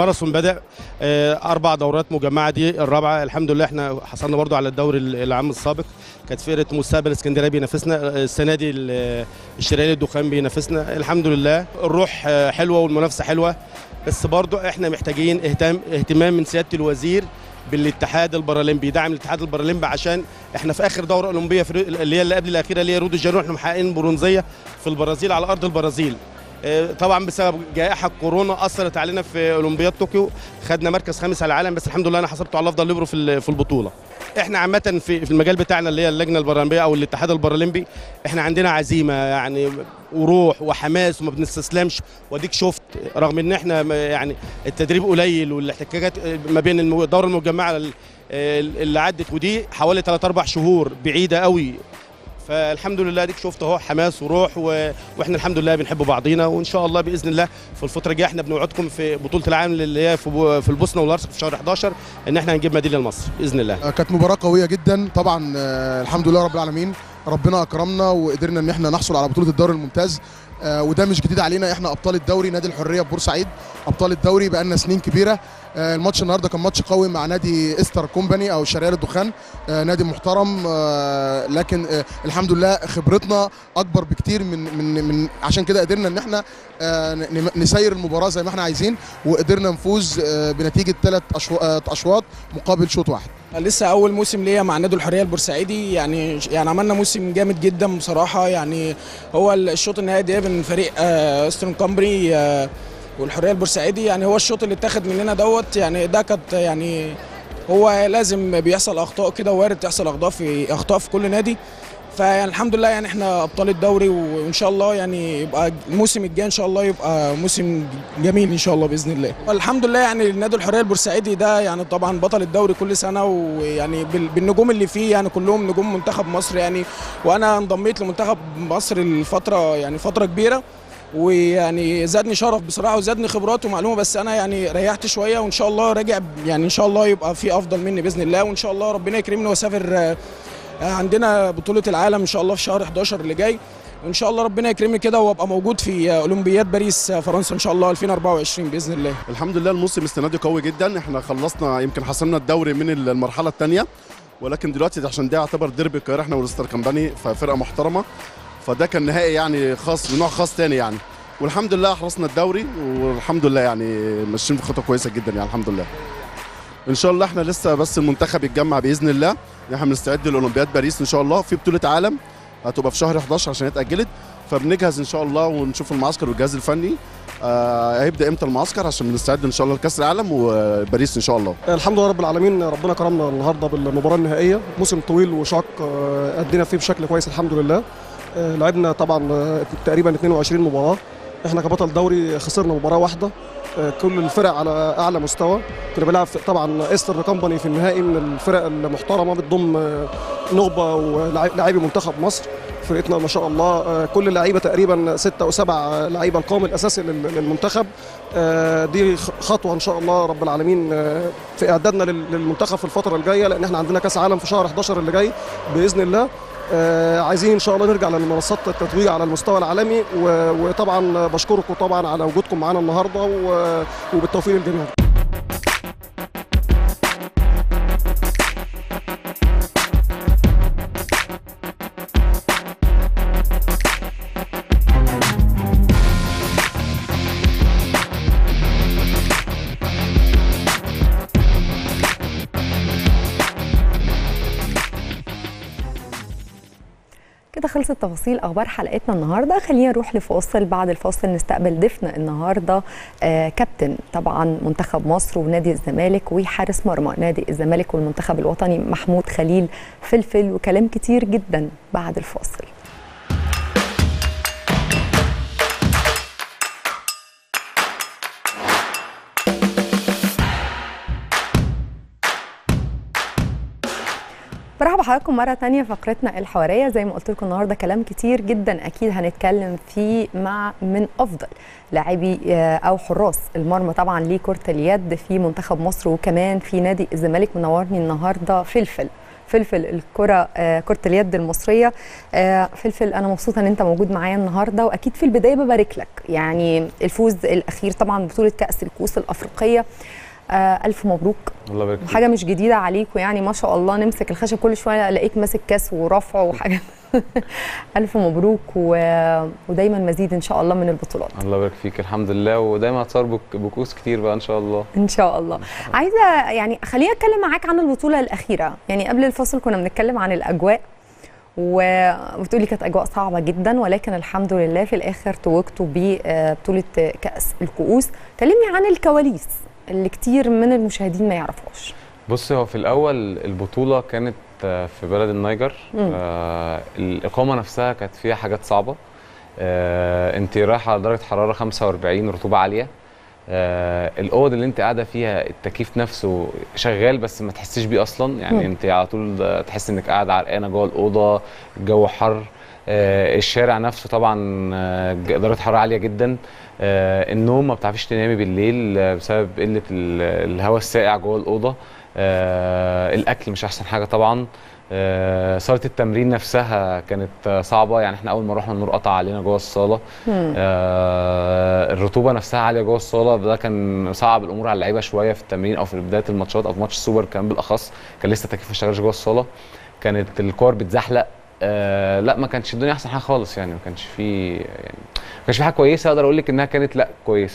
الماراثون بدا آه، اربع دورات مجمعه دي الرابعه الحمد لله احنا حصلنا برضو على الدوري العام السابق كانت فرقه مستقبل اسكندريه بينافسنا آه، السنه دي ال- الشرقيه الدخان بينافسنا الحمد لله الروح آه، حلوه والمنافسه حلوه بس برضو احنا محتاجين اهتمام اهتمام من سياده الوزير بالاتحاد البارالمبي يدعم الاتحاد البارالمبي عشان احنا في اخر دوره اولمبيه في اللي هي اللي قبل الاخيره اللي هي رود الجنوب احنا محققين برونزيه في البرازيل على ارض البرازيل آه، طبعا بسبب جائحه كورونا اثرت علينا في اولمبياد طوكيو خدنا مركز خامس على العالم بس الحمد لله انا حصلته على افضل ليبرو في ال- في البطوله احنا عامه في في المجال بتاعنا اللي هي اللجنه البارالمبيه او الاتحاد البارالمبي احنا عندنا عزيمه يعني وروح وحماس وما بنستسلمش واديك شفت رغم ان احنا ما- يعني التدريب قليل والاحتكاكات ما بين الم- الدوره المجمعه ال- اللي عدت ودي حوالي 3 4 شهور بعيده قوي فالحمد لله اديك شفت اهو حماس وروح و... واحنا الحمد لله بنحب بعضينا وان شاء الله باذن الله في الفتره الجايه احنا بنوعدكم في بطوله العالم اللي هي في, بو... في البوسنه والهرسك في شهر 11 ان احنا هنجيب ميداليه لمصر باذن الله كانت مباراة قوية جدا طبعا آه، الحمد لله رب العالمين ربنا اكرمنا وقدرنا ان احنا نحصل على بطولة الدوري الممتاز آه، وده مش جديد علينا احنا ابطال الدوري نادي الحرية في بورسعيد ابطال الدوري بقالنا سنين كبيرة آه، الماتش النهارده كان ماتش قوي مع نادي استر كومباني او الشرقية للدخان آه، نادي محترم آه، لكن آه، الحمد لله خبرتنا اكبر بكتير من من من عشان كده قدرنا ان احنا آه، ن- نسير المباراة زي ما احنا عايزين وقدرنا نفوز آه، بنتيجة ثلاث اشواط مقابل شوط واحد لسه اول موسم ليا مع نادي الحريه البورسعيدي يعني يعني عملنا موسم جامد جدا بصراحه يعني هو الشوط النهائي ده بين فريق آه، استرن كامبري آه، والحريه البورسعيدي يعني هو الشوط اللي اتاخد مننا دوت يعني ده كانت يعني هو لازم بيحصل اخطاء كده وارد تحصل اخطاء في اخطاء في كل نادي فيعني الحمد لله يعني احنا ابطال الدوري وان شاء الله يعني يبقى الموسم الجاي ان شاء الله يبقى موسم جميل ان شاء الله باذن الله الحمد لله يعني النادي الحريه البورسعيدي ده يعني طبعا بطل الدوري كل سنه ويعني بال- بالنجوم اللي فيه يعني كلهم نجوم منتخب مصر يعني وانا انضميت لمنتخب مصر الفتره يعني فتره كبيره ويعني زادني شرف بصراحه وزادني خبرات ومعلومه بس انا يعني ريحت شويه وان شاء الله راجع يعني ان شاء الله يبقى في افضل مني باذن الله وان شاء الله ربنا يكرمني واسافر آه، عندنا بطوله العالم ان شاء الله في شهر 11 اللي جاي وان شاء الله ربنا يكرمني كده وابقى موجود في اولمبياد باريس فرنسا ان شاء الله 2024 باذن الله الحمد لله الموسم السنه دي قوي جدا احنا خلصنا يمكن حصلنا الدوري من المرحله الثانيه ولكن دلوقتي عشان ده يعتبر ديربي القاهره احنا والستار كمباني ففرقه محترمه فده كان نهائي يعني خاص بنوع خاص تاني يعني والحمد لله حرصنا الدوري والحمد لله يعني ماشيين في خطه كويسه جدا يعني الحمد لله ان شاء الله احنا لسه بس المنتخب يتجمع باذن الله احنا بنستعد لاولمبياد باريس ان شاء الله في بطوله عالم هتبقى في شهر 11 عشان هي اتاجلت فبنجهز ان شاء الله ونشوف المعسكر والجهاز الفني آه هيبدا امتى المعسكر عشان بنستعد ان شاء الله لكاس العالم وباريس ان شاء الله الحمد لله رب العالمين ربنا كرمنا النهارده بالمباراه النهائيه موسم طويل وشاق آه، ادينا فيه بشكل كويس الحمد لله آه، لعبنا طبعا آه، تقريبا 22 مباراه احنا كبطل دوري خسرنا مباراه واحده آه، كل الفرق على اعلى مستوى كنا بنلعب في- طبعا استر كومباني في النهائي من الفرق المحترمه بتضم آه، نخبه ولاعبي منتخب مصر فرقتنا ما شاء الله آه، كل اللعيبه تقريبا ستة او سبع آه، لعيبه القوام الاساسي لل- للمنتخب آه، دي خ- خطوه ان شاء الله رب العالمين آه، في اعدادنا لل- للمنتخب في الفتره الجايه لان احنا عندنا كاس عالم في شهر 11 اللي جاي باذن الله آه، عايزين ان شاء الله نرجع للمنصات التتويج على المستوى العالمي و- وطبعا بشكركم طبعا على وجودكم معانا النهارده و- وبالتوفيق للجميع كده خلصت تفاصيل اخبار حلقتنا النهارده خلينا نروح لفاصل بعد الفاصل نستقبل ضيفنا النهارده آه كابتن طبعا منتخب مصر ونادي الزمالك وحارس مرمى نادي الزمالك والمنتخب الوطني محمود خليل فلفل وكلام كتير جدا بعد الفاصل برحب بحضراتكم مرة تانية فقرتنا الحوارية زي ما قلت لكم النهاردة كلام كتير جدا أكيد هنتكلم فيه مع من أفضل لاعبي آه، أو حراس المرمى طبعا لكرة اليد في منتخب مصر وكمان في نادي الزمالك منورني النهاردة فلفل فلفل الكره آه، كره اليد المصريه آه، فلفل انا مبسوطه ان انت موجود معايا النهارده واكيد في البدايه ببارك لك يعني الفوز الاخير طبعا بطوله كاس الكؤوس الافريقيه آه، الف مبروك الله يبارك فيك. حاجه مش جديده عليكم يعني ما شاء الله نمسك الخشب كل شويه الاقيك ماسك كاس ورفعه وحاجه الف مبروك و... ودايما مزيد ان شاء الله من البطولات الله يبارك فيك الحمد لله ودايما هتصار بك- بكؤوس كتير بقى ان شاء الله ان شاء الله عايزه يعني خليني اتكلم معاك عن البطوله الاخيره يعني قبل الفصل كنا بنتكلم عن الاجواء وبتقولي كانت اجواء صعبه جدا ولكن الحمد لله في الاخر توجتوا ببطوله كاس الكؤوس كلمني عن الكواليس اللي كتير من المشاهدين ما يعرفوش بص هو في الاول البطوله كانت آه، في بلد النيجر مم. آه الاقامه نفسها كانت فيها حاجات صعبه آه انت رايحه على درجه حراره 45 رطوبه عاليه آه الاوض اللي انت قاعده فيها التكييف نفسه شغال بس ما تحسيش بيه اصلا يعني مم. انت على طول آه، تحس انك قاعده عرقانه جوه الاوضه الجو حر آه الشارع نفسه طبعا آه، ج- درجه حراره عاليه جدا آه النوم ما بتعرفيش تنامي بالليل آه، بسبب قله ال- الهواء الساقع جوه الاوضه آه الاكل مش احسن حاجه طبعا آه صاله التمرين نفسها كانت آه، صعبه يعني احنا اول ما رحنا النور قطع علينا جوه الصاله مم. آه الرطوبه نفسها عاليه جوه الصاله ده كان صعب الامور على اللعيبه شويه في التمرين او في بدايه الماتشات او في ماتش السوبر كان بالاخص كان لسه التكييف ما اشتغلش جوه الصاله كانت الكور بتزحلق آه لا ما كانش الدنيا احسن حاجه خالص يعني ما كانش في يعني ما كانش في حاجه كويسه اقدر اقول لك انها كانت لا كويسه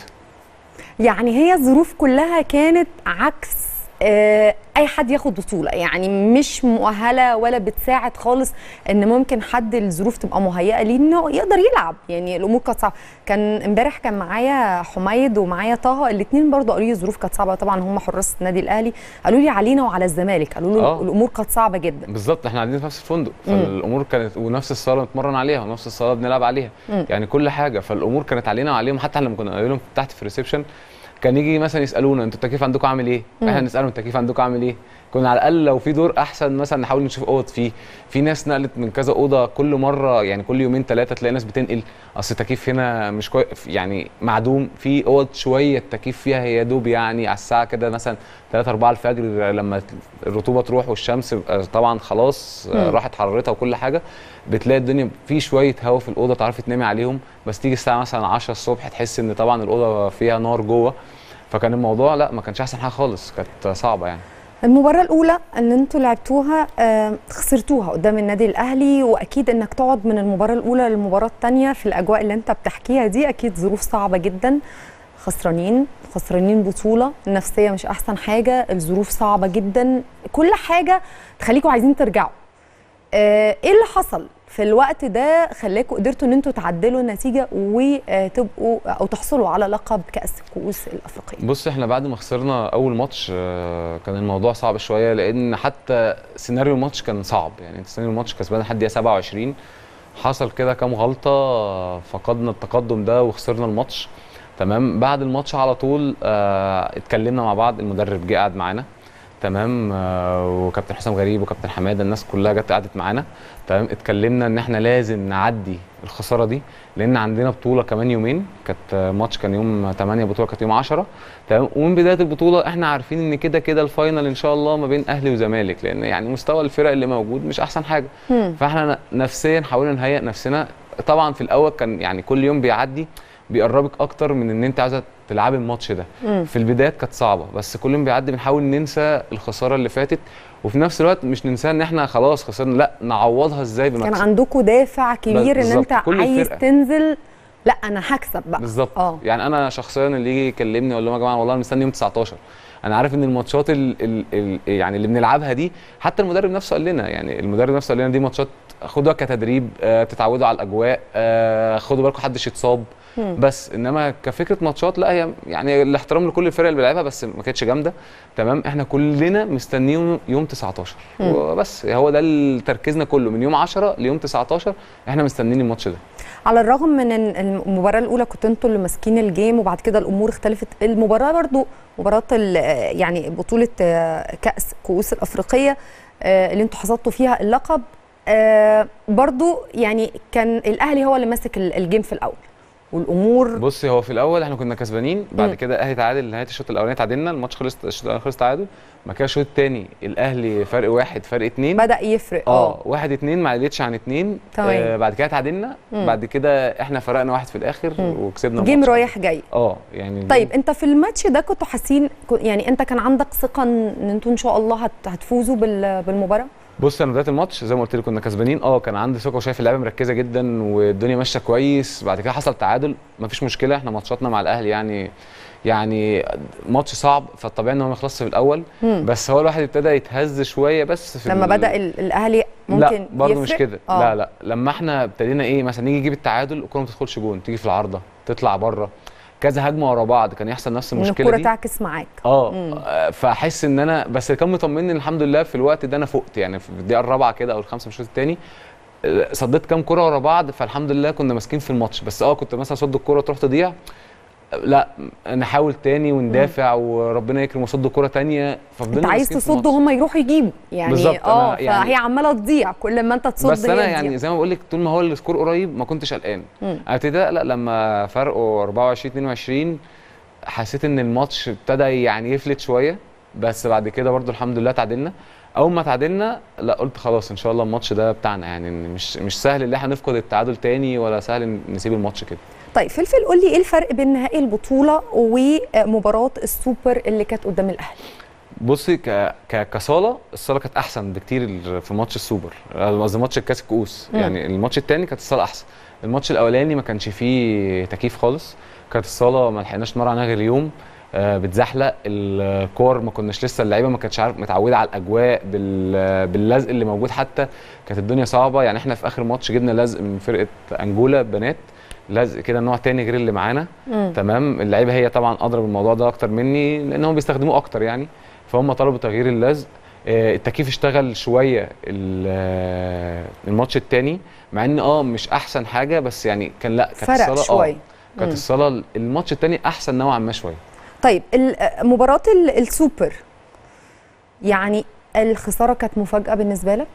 يعني هي الظروف كلها كانت عكس آه، اي حد ياخد بطوله يعني مش مؤهله ولا بتساعد خالص ان ممكن حد الظروف تبقى مهيئه ليه انه يقدر يلعب يعني الامور كانت صعبه كان امبارح كان معايا حميد ومعايا طه الاثنين برضو قالوا لي الظروف كانت صعبه طبعا هم حراس النادي الاهلي قالوا لي علينا وعلى الزمالك قالوا له آه. الامور كانت صعبه جدا بالظبط احنا قاعدين في نفس الفندق مم. فالامور كانت ونفس الصاله بنتمرن عليها ونفس الصاله بنلعب عليها مم. يعني كل حاجه فالامور كانت علينا وعليهم حتى لما كنا قايلين تحت في الريسبشن كان يجي مثلا يسالونا انتوا التكييف عندكم عامل ايه؟ مم. احنا نسالهم التكييف عندكم عامل ايه؟ كنا على الاقل لو في دور احسن مثلا نحاول نشوف اوض فيه في ناس نقلت من كذا اوضه كل مره يعني كل يومين ثلاثه تلاقي ناس بتنقل اصل التكييف هنا مش كويس يعني معدوم في اوض شويه التكييف فيها هي دوب يعني على الساعه كده مثلا 3 4 الفجر لما الرطوبه تروح والشمس يبقى طبعا خلاص مم. راحت حرارتها وكل حاجه بتلاقي الدنيا في شويه هواء في الاوضه تعرفي تنامي عليهم بس تيجي الساعه مثلا 10 الصبح تحس ان طبعا الاوضه فيها نار جوه فكان الموضوع لا ما كانش احسن حاجه خالص كانت صعبه يعني المباراة الأولى اللي انتوا لعبتوها آه، خسرتوها قدام النادي الأهلي وأكيد إنك تقعد من المباراة الأولى للمباراة الثانية في الأجواء اللي أنت بتحكيها دي أكيد ظروف صعبة جدا خسرانين خسرانين بطولة النفسية مش أحسن حاجة الظروف صعبة جدا كل حاجة تخليكم عايزين ترجعوا آه، إيه اللي حصل في الوقت ده خلاكم قدرتوا إن انتوا تعدلوا النتيجة وتبقوا أو تحصلوا على لقب كأس الكؤوس الأفريقية بص احنا بعد ما خسرنا اول ماتش آه، كان الموضوع صعب شويه لان حتى سيناريو الماتش كان صعب يعني انت سيناريو الماتش كسبان لحد دقيقه 27 حصل كده كام غلطه آه، فقدنا التقدم ده وخسرنا الماتش تمام بعد الماتش على طول آه اتكلمنا مع بعض المدرب جه قعد معانا تمام آه وكابتن حسام غريب وكابتن حماده الناس كلها جت قعدت معانا تمام اتكلمنا ان احنا لازم نعدي الخساره دي لان عندنا بطوله كمان يومين كانت آه، ماتش كان يوم 8 بطوله كانت يوم 10 تمام ومن بدايه البطوله احنا عارفين ان كده كده الفاينل ان شاء الله ما بين اهلي وزمالك لان يعني مستوى الفرق اللي موجود مش احسن حاجه مم. فاحنا ن- نفسيا حاولنا نهيئ نفسنا طبعا في الاول كان يعني كل يوم بيعدي بيقربك اكتر من ان انت عايزه تلعبي الماتش ده مم. في البدايات كانت صعبه بس كل يوم بيعدي بنحاول ننسى الخساره اللي فاتت وفي نفس الوقت مش ننسى ان احنا خلاص خسرنا لا نعوضها ازاي كان بمكسب عندكم دافع كبير ان بالظبط، انت كل عايز الفرقة. تنزل لا انا هكسب بقى بالظبط اه يعني انا شخصيا اللي يجي يكلمني اقول لهم يا جماعه والله انا مستني يوم 19 انا عارف ان الماتشات ال ال ال يعني اللي بنلعبها دي حتى المدرب نفسه قال لنا يعني المدرب نفسه قال لنا دي ماتشات خدوها كتدريب آه تتعودوا على الاجواء آه خدوا بالكم محدش يتصاب مم. بس انما كفكره ماتشات لا هي يعني الاحترام لكل الفرق اللي بيلعبها بس ما كانتش جامده تمام احنا كلنا مستنيين يوم 19 مم. وبس هو ده ال- تركيزنا كله من يوم 10 ليوم 19 احنا مستنيين الماتش ده على الرغم من ان المباراه الاولى كنتوا انتوا اللي ماسكين الجيم وبعد كده الامور اختلفت المباراه برضو مباراه ال- يعني بطوله آه، كاس كؤوس الافريقيه آه، اللي انتوا حصدتوا فيها اللقب آه، برضو يعني كان الاهلي هو اللي ماسك ال- الجيم في الاول والامور بص هو في الاول احنا كنا كسبانين بعد مم. كده اهلي تعادل نهايه الشوط الاولاني تعادلنا الماتش خلص الشوط الاولاني خلص تعادل ما كده الشوط الثاني الاهلي فرق واحد فرق اتنين بدا يفرق اه واحد اتنين ما قلتش عن اتنين تمام. آه بعد كده تعادلنا مم. بعد كده احنا فرقنا واحد في الاخر وكسبنا جيم الماتش. رايح جاي اه يعني طيب انت في الماتش ده كنتوا حاسين كو- يعني انت كان عندك ثقه ان إن انتوا ان شاء الله هت- هتفوزوا بال- بالمباراه بص انا بدايه الماتش زي ما قلت لك كنا كسبانين اه كان عندي ثقه وشايف اللعيبه مركزه جدا والدنيا ماشيه كويس بعد كده حصل تعادل مفيش مشكله احنا ماتشاتنا مع الاهلي يعني يعني ماتش صعب فالطبيعي ان هو ما يخلصش في الاول مم. بس هو الواحد ابتدى يتهز شويه بس في لما ال- بدا ال- الاهلي ممكن لا برضه مش يفرق؟ كده آه. لا لا لما احنا ابتدينا ايه مثلا نيجي نجيب التعادل الكوره ما تدخلش جون تيجي في العارضه تطلع بره كذا هجمه ورا بعض كان يحصل نفس ان المشكله الكوره دي تعكس معاك اه مم. آه، فاحس ان انا بس اللي كان مطمني الحمد لله في الوقت ده انا فقت يعني في الدقيقه الرابعه كده او الخامسه من الشوط الثاني صديت كام كره ورا بعض فالحمد لله كنا ماسكين في الماتش بس اه كنت مثلا صد الكره تروح تضيع لا نحاول تاني وندافع وربنا يكرم وصد كره تانية ففضلنا انت عايز ماسكين في تصد الماتش. وهم يروحوا يجيبوا يعني بالظبط، اه أنا يعني- فهي عماله تضيع كل ما انت تصد بس انا هي يعني تضيع. زي ما بقول لك طول ما هو السكور قريب ما كنتش قلقان مم. انا ابتديت اقلق لما فرقه 24 22 حسيت ان الماتش ابتدى يعني يفلت شويه بس بعد كده برضو الحمد لله تعادلنا اول ما تعادلنا لا قلت خلاص ان شاء الله الماتش ده بتاعنا يعني إن مش مش سهل ان احنا نفقد التعادل تاني ولا سهل إن نسيب الماتش كده طيب فلفل قول لي ايه الفرق بين نهائي البطوله ومباراه السوبر اللي كانت قدام الاهلي بصي ك... ك... كصاله الصاله كانت احسن بكتير ال- في ماتش السوبر قصدي ماتش الكاس الكؤوس مم. يعني الماتش الثاني كانت الصاله احسن الماتش الاولاني ما كانش فيه تكييف خالص كانت الصاله ما لحقناش نتمرن عليها غير يوم آه بتزحلق الكور ما كناش لسه اللعيبه ما كانتش عارف متعوده على الاجواء بال... باللزق اللي موجود حتى كانت الدنيا صعبه يعني احنا في اخر ماتش جبنا لزق من فرقه انجولا بنات لزق كده نوع تاني غير اللي معانا مم. تمام اللعيبه هي طبعا ادرى بالموضوع ده اكتر مني لان هم بيستخدموه اكتر يعني فهم طلبوا تغيير اللزق آه، التكييف اشتغل شويه ال- آه، الماتش التاني مع ان اه مش احسن حاجه بس يعني كان لا كانت فرق الصاله شوية. اه كانت مم. الصاله الماتش التاني احسن نوعا ما شويه طيب ال- مباراه ال- السوبر يعني الخساره كانت مفاجاه بالنسبه لك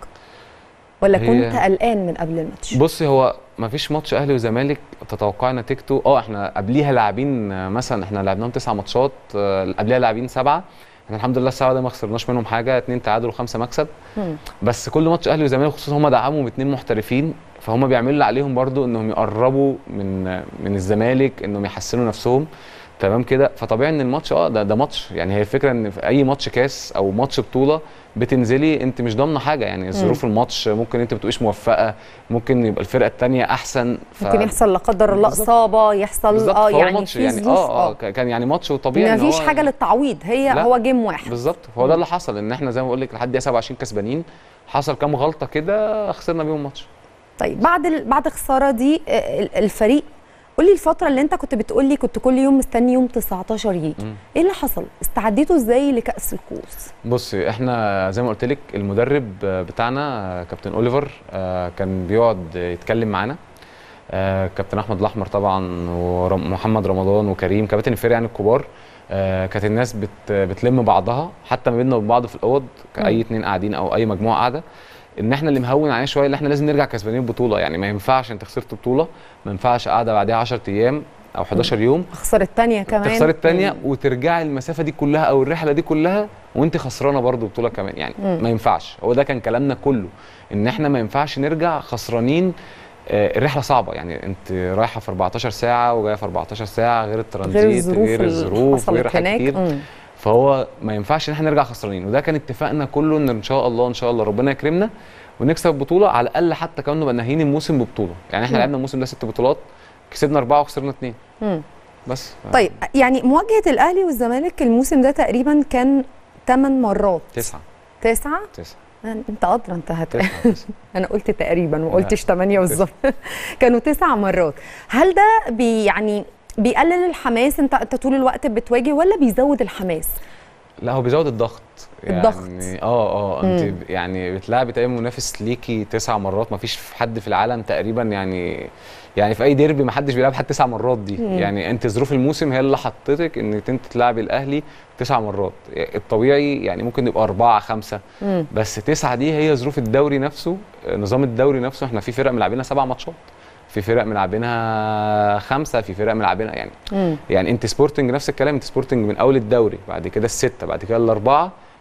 ولا هي- كنت قلقان من قبل الماتش بصي هو ما فيش ماتش اهلي وزمالك تتوقعي نتيجته اه احنا قبليها لاعبين آه، مثلا احنا لعبناهم تسع ماتشات آه، قبليها لاعبين سبعه احنا الحمد لله السبعه ده ما خسرناش منهم حاجه اتنين تعادل وخمسه مكسب مم. بس كل ماتش اهلي وزمالك خصوصا هم دعموا باتنين محترفين فهم بيعملوا اللي عليهم برضو انهم يقربوا من من الزمالك انهم يحسنوا نفسهم تمام كده فطبيعي ان الماتش اه ده ده ماتش يعني هي الفكره ان في اي ماتش كاس او ماتش بطوله بتنزلي انت مش ضامنه حاجه يعني ظروف الماتش ممكن انت ما بتبقيش موفقه ممكن يبقى الفرقه الثانيه احسن ف... ممكن يحصل لا قدر الله بالظبط. اصابه يحصل بالظبط اه فهو يعني ماتش في يعني ظروف اه اه كان يعني ماتش وطبيعي ما إن فيش هو- حاجه للتعويض هي لا. هو جيم واحد بالظبط فهو ده اللي حصل ان احنا زي ما بقول لك لحد دقيقه 27 كسبانين حصل كام غلطه كده خسرنا بيهم الماتش طيب بعد ال... بعد الخساره دي آه، ال- الفريق قول لي الفتره اللي انت كنت بتقول لي كنت كل يوم مستني يوم 19 يجي مم. ايه اللي حصل استعديتوا ازاي لكاس الكؤوس بصي احنا زي ما قلت لك المدرب بتاعنا كابتن اوليفر آه، كان بيقعد يتكلم معانا آه، كابتن احمد الاحمر طبعا ومحمد رمضان وكريم كباتن الفرقه يعني الكبار آه، كانت الناس بت بتلم بعضها حتى ما بيننا وبين بعض في الاوض كاي مم. اتنين قاعدين او اي مجموعه قاعده ان احنا اللي مهون علينا شويه ان احنا لازم نرجع كسبانين البطوله يعني ما ينفعش انت خسرت بطوله ما ينفعش قاعده بعدها 10 ايام او 11 يوم خسر الثانيه كمان تخسري الثانيه مم. وترجعي المسافه دي كلها او الرحله دي كلها وانت خسرانه برضو بطوله كمان يعني مم. ما ينفعش هو ده كان كلامنا كله ان احنا ما ينفعش نرجع خسرانين آه، الرحله صعبه يعني انت رايحه في 14 ساعه وجايه في 14 ساعه غير الترانزيت الظروف غير اللي الظروف حصلت غير حاجات هناك. كتير مم. فهو ما ينفعش ان احنا نرجع خسرانين وده كان اتفاقنا كله ان ان شاء الله ان شاء الله ربنا يكرمنا ونكسب بطوله على الاقل حتى كمان نبقى ناهيين الموسم ببطوله يعني احنا مم. لعبنا الموسم ده ست بطولات كسبنا اربعه وخسرنا اثنين مم. بس طيب يعني مواجهه الاهلي والزمالك الموسم ده تقريبا كان 8 مرات تسعه تسعة تسعه انت ادرى انت هت... تسعه تسعه انا قلت تقريبا ما لا. قلتش 8 بالظبط كانوا تسع مرات هل ده بي يعني بيقلل الحماس انت انت طول الوقت بتواجه ولا بيزود الحماس لا هو بيزود الضغط يعني الضغط. اه اه مم. انت ب- يعني بتلعبي تقريبا منافس ليكي تسع مرات ما فيش حد في العالم تقريبا يعني يعني في اي ديربي ما حدش بيلعب حد تسع مرات دي مم. يعني انت ظروف الموسم هي اللي حطتك انك انت تلعبي الاهلي تسع مرات الطبيعي يعني ممكن يبقى اربعه خمسه مم. بس تسعه دي هي ظروف الدوري نفسه نظام الدوري نفسه احنا في فرق ملاعبينها سبع ماتشات في فرق ملاعبينها خمسه في فرق ملاعبينها يعني مم. يعني انت سبورتنج نفس الكلام انت سبورتنج من اول الدوري بعد كده السته بعد كده الاربعه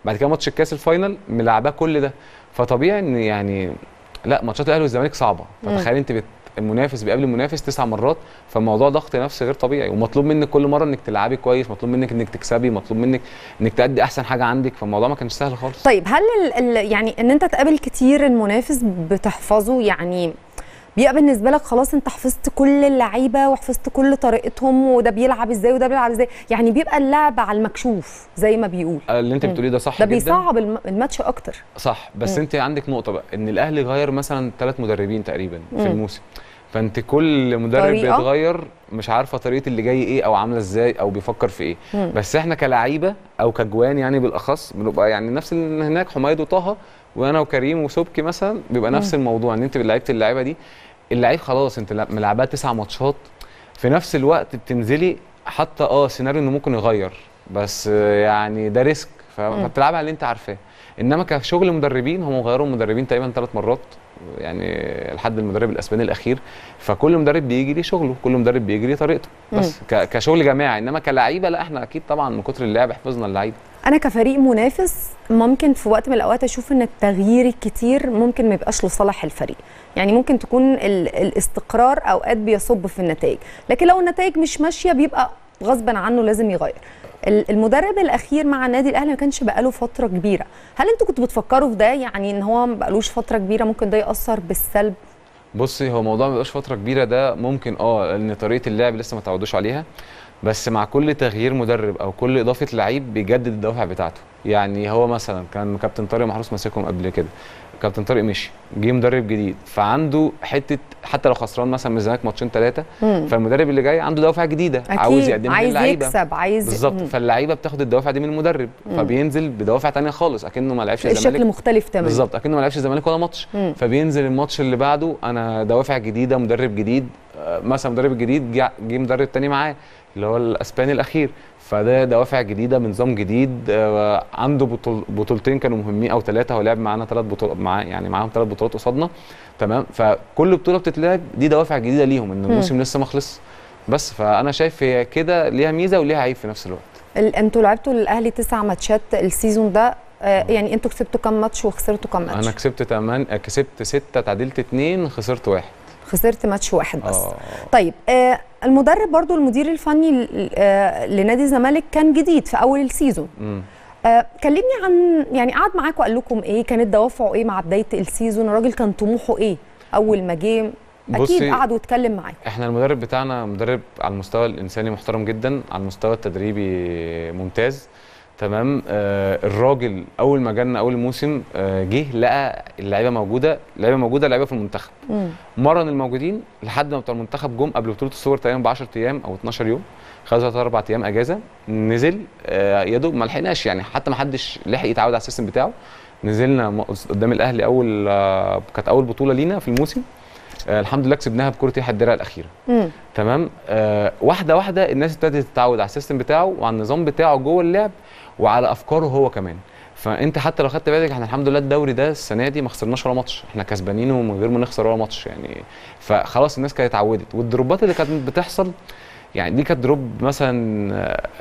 بعد كده ماتش الكاس الفاينل ملعباه كل ده فطبيعي ان يعني لا ماتشات الاهلي والزمالك صعبه مم. فتخيل انت بت... المنافس بيقابل المنافس تسع مرات فالموضوع ضغط نفسي غير طبيعي ومطلوب منك كل مره انك تلعبي كويس مطلوب منك انك تكسبي مطلوب منك انك تأدي احسن حاجه عندك فالموضوع ما كانش سهل خالص طيب هل ال ال يعني ان انت تقابل كتير المنافس بتحفظه يعني بيبقى بالنسبه لك خلاص انت حفظت كل اللعيبه وحفظت كل طريقتهم وده بيلعب ازاي وده بيلعب ازاي يعني بيبقى اللعب على المكشوف زي ما بيقول اللي انت مم. بتقوليه ده صح ده جدا بيصعب الم- الماتش اكتر صح بس مم. انت عندك نقطه بقى ان الاهلي غير مثلا ثلاث مدربين تقريبا مم. في الموسم فانت كل مدرب طريقة؟ بيتغير مش عارفه طريقه اللي جاي ايه او عامله ازاي او بيفكر في ايه مم. بس احنا كلعيبه او كجوان يعني بالاخص بنبقى يعني نفس اللي هناك حميد وطه وانا وكريم وسبكي مثلا بيبقى نفس مم. الموضوع ان انت لعيبه اللعيبه دي اللعيب خلاص انت لا- ملعبها تسع ماتشات في نفس الوقت بتنزلي حتى اه سيناريو انه ممكن يغير بس آه، يعني ده ريسك ف- مم. فبتلعب على اللي انت عارفاه انما كشغل مدربين هم غيروا مدربين تقريبا ثلاث مرات يعني لحد المدرب الاسباني الاخير فكل مدرب بيجي ليه شغله كل مدرب بيجي ليه طريقته بس ك- كشغل جماعي انما كلعيبه لا احنا اكيد طبعا من كتر اللعب حفظنا اللعيبه انا كفريق منافس ممكن في وقت من الاوقات اشوف ان التغيير الكتير ممكن ما يبقاش لصالح الفريق يعني ممكن تكون ال- الاستقرار اوقات بيصب في النتائج لكن لو النتائج مش ماشيه بيبقى غصبا عنه لازم يغير ال- المدرب الاخير مع النادي الاهلي ما كانش بقاله فتره كبيره هل انتوا كنتوا بتفكروا في ده يعني ان هو ما بقالوش فتره كبيره ممكن ده ياثر بالسلب بصي هو موضوع ما بيبقاش فتره كبيره ده ممكن اه لان طريقه اللعب لسه ما تعودوش عليها بس مع كل تغيير مدرب او كل اضافه لعيب بيجدد الدوافع بتاعته يعني هو مثلا كان كابتن طارق محروس ماسكهم قبل كده كابتن طارق مشي جه مدرب جديد فعنده حته حتى لو خسران مثلا من الزمالك ماتشين ثلاثه مم. فالمدرب اللي جاي عنده دوافع جديده أكيد، عاوز يقدمها عايز للعيبه يكسب، عايز- بالظبط مم. فاللعيبه بتاخد الدوافع دي من المدرب مم. فبينزل بدوافع تانية خالص اكنه ما لعبش الشكل الزمالك مختلف تماما بالظبط اكنه ما لعبش الزمالك ولا ماتش مم. فبينزل الماتش اللي بعده انا دوافع جديده مدرب جديد آه، مثلا مدرب جديد جه جه مدرب تاني معاه اللي هو الاسباني الاخير فده دوافع جديده بنظام جديد آه، عنده بطول بطولتين كانوا مهمين او ثلاثه هو لعب معانا ثلاث بطولات معاه يعني معاهم ثلاث بطولات قصادنا تمام فكل بطوله بتتلعب دي دوافع جديده ليهم ان مم. الموسم لسه ما خلص بس فانا شايف هي كده ليها ميزه وليها عيب في نفس الوقت ال- انتوا لعبتوا الاهلي تسع ماتشات السيزون ده آه، يعني انتوا كسبتوا كام ماتش وخسرتوا كام ماتش انا كسبت 8 كسبت 6 تعادلت 2 خسرت واحد خسرت ماتش واحد بس اه طيب آه المدرب برضو المدير الفني ل- آه لنادي الزمالك كان جديد في اول السيزون مم. آه كلمني عن يعني قعد معاكم وقال لكم ايه كانت دوافعه ايه مع بدايه السيزون الراجل كان طموحه ايه اول ما جه اكيد بصي- قعد واتكلم معاكم احنا المدرب بتاعنا مدرب على المستوى الانساني محترم جدا على المستوى التدريبي ممتاز تمام آه الراجل اول ما جالنا اول موسم آه جه لقى اللعيبه موجوده اللعيبه موجوده اللعيبه في المنتخب مرن الموجودين لحد ما بتوع المنتخب جم قبل بطوله السوبر تقريبا ب 10 ايام او 12 يوم خد ثلاث اربع ايام اجازه نزل آه يا دوب ما لحقناش يعني حتى ما حدش لحق يتعود على السيستم بتاعه نزلنا م- قدام الاهلي اول آه كانت اول بطوله لينا في الموسم آه الحمد لله كسبناها بكره يحيى الدرع الاخيره مم. تمام آه واحده واحده الناس ابتدت تتعود على السيستم بتاعه وعلى النظام بتاعه جوه اللعب وعلى افكاره هو كمان فانت حتى لو خدت بالك احنا الحمد لله الدوري ده السنه دي ما خسرناش ولا ماتش احنا كسبانينه من غير ما نخسر ولا ماتش يعني فخلاص الناس كانت اتعودت والدروبات اللي كانت بتحصل يعني دي كانت دروب مثلا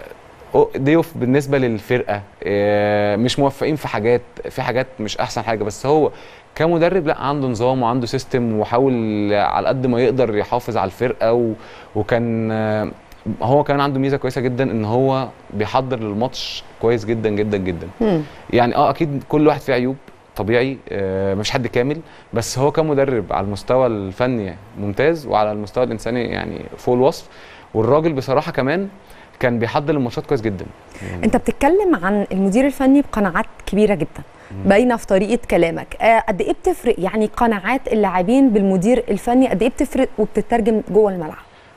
آه، ضيوف بالنسبه للفرقه آه، مش موفقين في حاجات في حاجات مش احسن حاجه بس هو كمدرب لا عنده نظام وعنده سيستم وحاول على قد ما يقدر يحافظ على الفرقه و... وكان آه، هو كان عنده ميزه كويسه جدا ان هو بيحضر للماتش كويس جدا جدا جدا مم. يعني اه اكيد كل واحد فيه عيوب طبيعي آه مفيش حد كامل بس هو كمدرب على المستوى الفني ممتاز وعلى المستوى الانساني يعني فوق الوصف والراجل بصراحه كمان كان بيحضر الماتشات كويس جدا انت بتتكلم عن المدير الفني بقناعات كبيره جدا باينه في طريقه كلامك آه، قد ايه بتفرق يعني قناعات اللاعبين بالمدير الفني قد ايه بتفرق وبتترجم جوه الملعب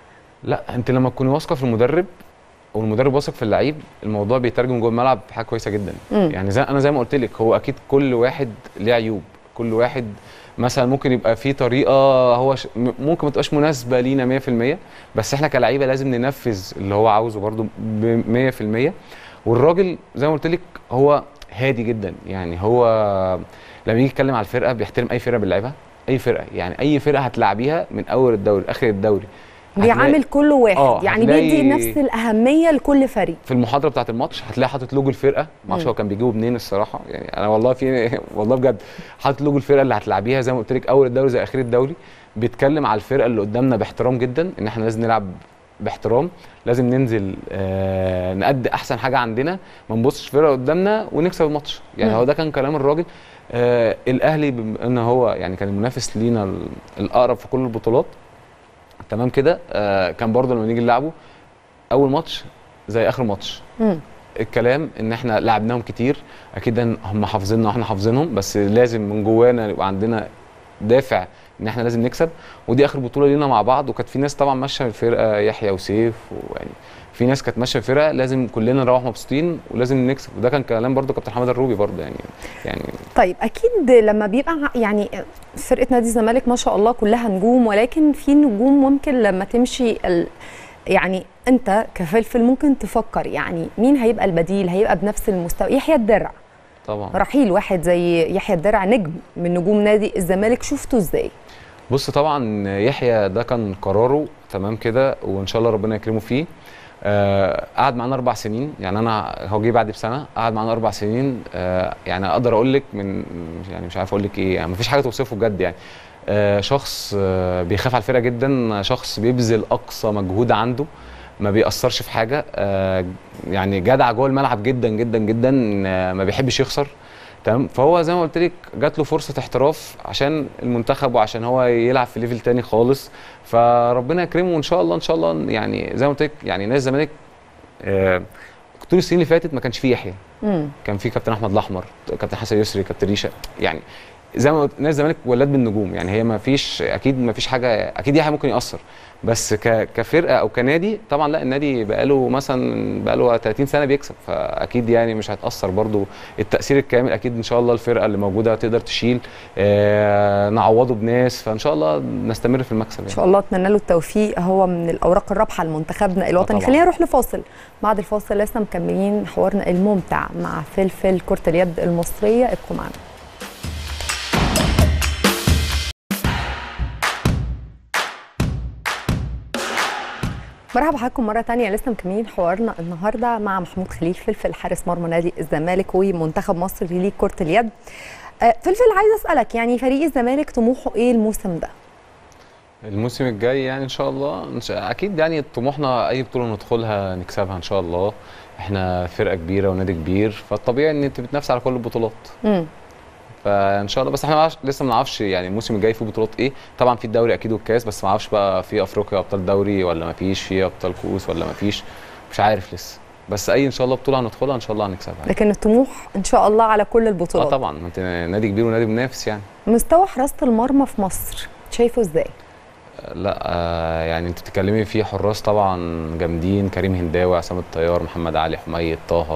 لا انت لما تكوني واثقه في المدرب والمدرب واثق في اللعيب الموضوع بيترجم جوه الملعب في حاجه كويسه جدا مم. يعني زي انا زي ما قلت لك هو اكيد كل واحد ليه عيوب كل واحد مثلا ممكن يبقى في طريقه هو ش... م- ممكن ما تبقاش مناسبه لينا 100% بس احنا كلعيبه لازم ننفذ اللي هو عاوزه برده ب 100% والراجل زي ما قلت لك هو هادي جدا يعني هو لما يجي يتكلم على الفرقه بيحترم اي فرقه بيلعبها اي فرقه يعني اي فرقه هتلعبيها من اول الدوري لاخر الدوري بيعامل كل واحد آه، يعني هتلاقي- بيدي نفس الاهميه لكل فريق في المحاضره بتاعه الماتش هتلاقي حاطط لوجو الفرقه ما اعرفش مم. هو كان بيجيبه منين الصراحه يعني انا والله في والله بجد حاطط لوجو الفرقه اللي هتلعبيها زي ما قلت لك اول الدوري زي اخر الدوري بيتكلم على الفرقه اللي قدامنا باحترام جدا ان احنا لازم نلعب باحترام لازم ننزل آه نأدي احسن حاجه عندنا ما نبصش فرقه قدامنا ونكسب الماتش يعني مم. هو ده كان كلام الراجل آه الاهلي بما ان هو يعني كان المنافس لينا ال- الاقرب في كل البطولات تمام كده آه كان برضه لما نيجي نلعبه اول ماتش زي اخر ماتش مم. الكلام ان احنا لعبناهم كتير اكيد إن هم حافظيننا واحنا حافظينهم بس لازم من جوانا يبقى عندنا دافع ان احنا لازم نكسب ودي اخر بطوله لينا مع بعض وكانت في ناس طبعا ماشيه في الفرقه يحيى وسيف ويعني في ناس كانت ماشيه في الفرقه لازم كلنا نروح مبسوطين ولازم نكسب وده كان كلام برضو كابتن حماد الروبي برضو يعني يعني طيب اكيد لما بيبقى ع- يعني فرقه نادي الزمالك ما شاء الله كلها نجوم ولكن في نجوم ممكن لما تمشي ال... يعني انت كفلفل ممكن تفكر يعني مين هيبقى البديل هيبقى بنفس المستوى يحيى الدرع طبعا رحيل واحد زي يحيى الدرع نجم من نجوم نادي الزمالك شفته ازاي بص طبعا يحيى ده كان قراره تمام كده وان شاء الله ربنا يكرمه فيه آه قعد معانا اربع سنين يعني انا هو جه بعدي بسنه قعد معانا اربع سنين آه يعني اقدر اقول لك من يعني مش عارف اقول لك ايه يعني مفيش حاجه توصفه بجد يعني آه شخص آه بيخاف على الفرقه جدا شخص بيبذل اقصى مجهود عنده ما بيأثرش في حاجه آه يعني جدع جوه الملعب جدا جدا جدا آه ما بيحبش يخسر تمام فهو زي ما قلت لك جات له فرصه احتراف عشان المنتخب وعشان هو يلعب في ليفل تاني خالص فربنا يكرمه وان شاء الله ان شاء الله يعني زي ما قلت لك يعني نادي الزمالك آه طول السنين اللي فاتت ما كانش فيه يحيى مم. كان في كابتن احمد الاحمر كابتن حسن يسري كابتن ريشه يعني زي ما قلت نادي الزمالك ولاد بالنجوم يعني هي ما فيش اكيد ما فيش حاجه اكيد يحيى ممكن ياثر بس ك... كفرقه او كنادي طبعا لا النادي بقاله مثلا بقاله 30 سنه بيكسب فاكيد يعني مش هتاثر برضو التاثير الكامل اكيد ان شاء الله الفرقه اللي موجوده تقدر تشيل آه نعوضه بناس فان شاء الله نستمر في المكسب ان يعني. شاء الله اتمنى له التوفيق هو من الاوراق الرابحه لمنتخبنا الوطني طبعاً. خلينا نروح لفاصل بعد الفاصل لسه مكملين حوارنا الممتع مع فلفل كره اليد المصريه ابقوا معنا مرحبا بحضراتكم مرة تانية لسه مكملين حوارنا النهاردة مع محمود خليل فلفل حارس مرمى نادي الزمالك ومنتخب مصر لكرة اليد آه، فلفل عايز أسألك يعني فريق الزمالك طموحه إيه الموسم ده؟ الموسم الجاي يعني ان شاء الله إن شاء- اكيد يعني طموحنا اي بطوله ندخلها نكسبها ان شاء الله احنا فرقه كبيره ونادي كبير فالطبيعي ان انت بتنافس على كل البطولات مم. فان شاء الله بس احنا معرفش- لسه ما نعرفش يعني الموسم الجاي فيه بطولات ايه طبعا في الدوري اكيد والكاس بس ما اعرفش بقى في افريقيا ابطال دوري ولا ما فيش في ابطال كؤوس ولا ما فيش مش عارف لسه بس اي ان شاء الله بطوله هندخلها ان شاء الله هنكسبها لكن الطموح إن شاء الله على كل اه البطولات طبعا ما انت نادي كبير ونادي منافس يعني مستوى حراسة المرمى في مصر شايفه إزاي؟ لا آه يعني انت بتتكلمي في حراس طبعا جامدين كريم هنداوي عصام الطيار محمد علي حميد طه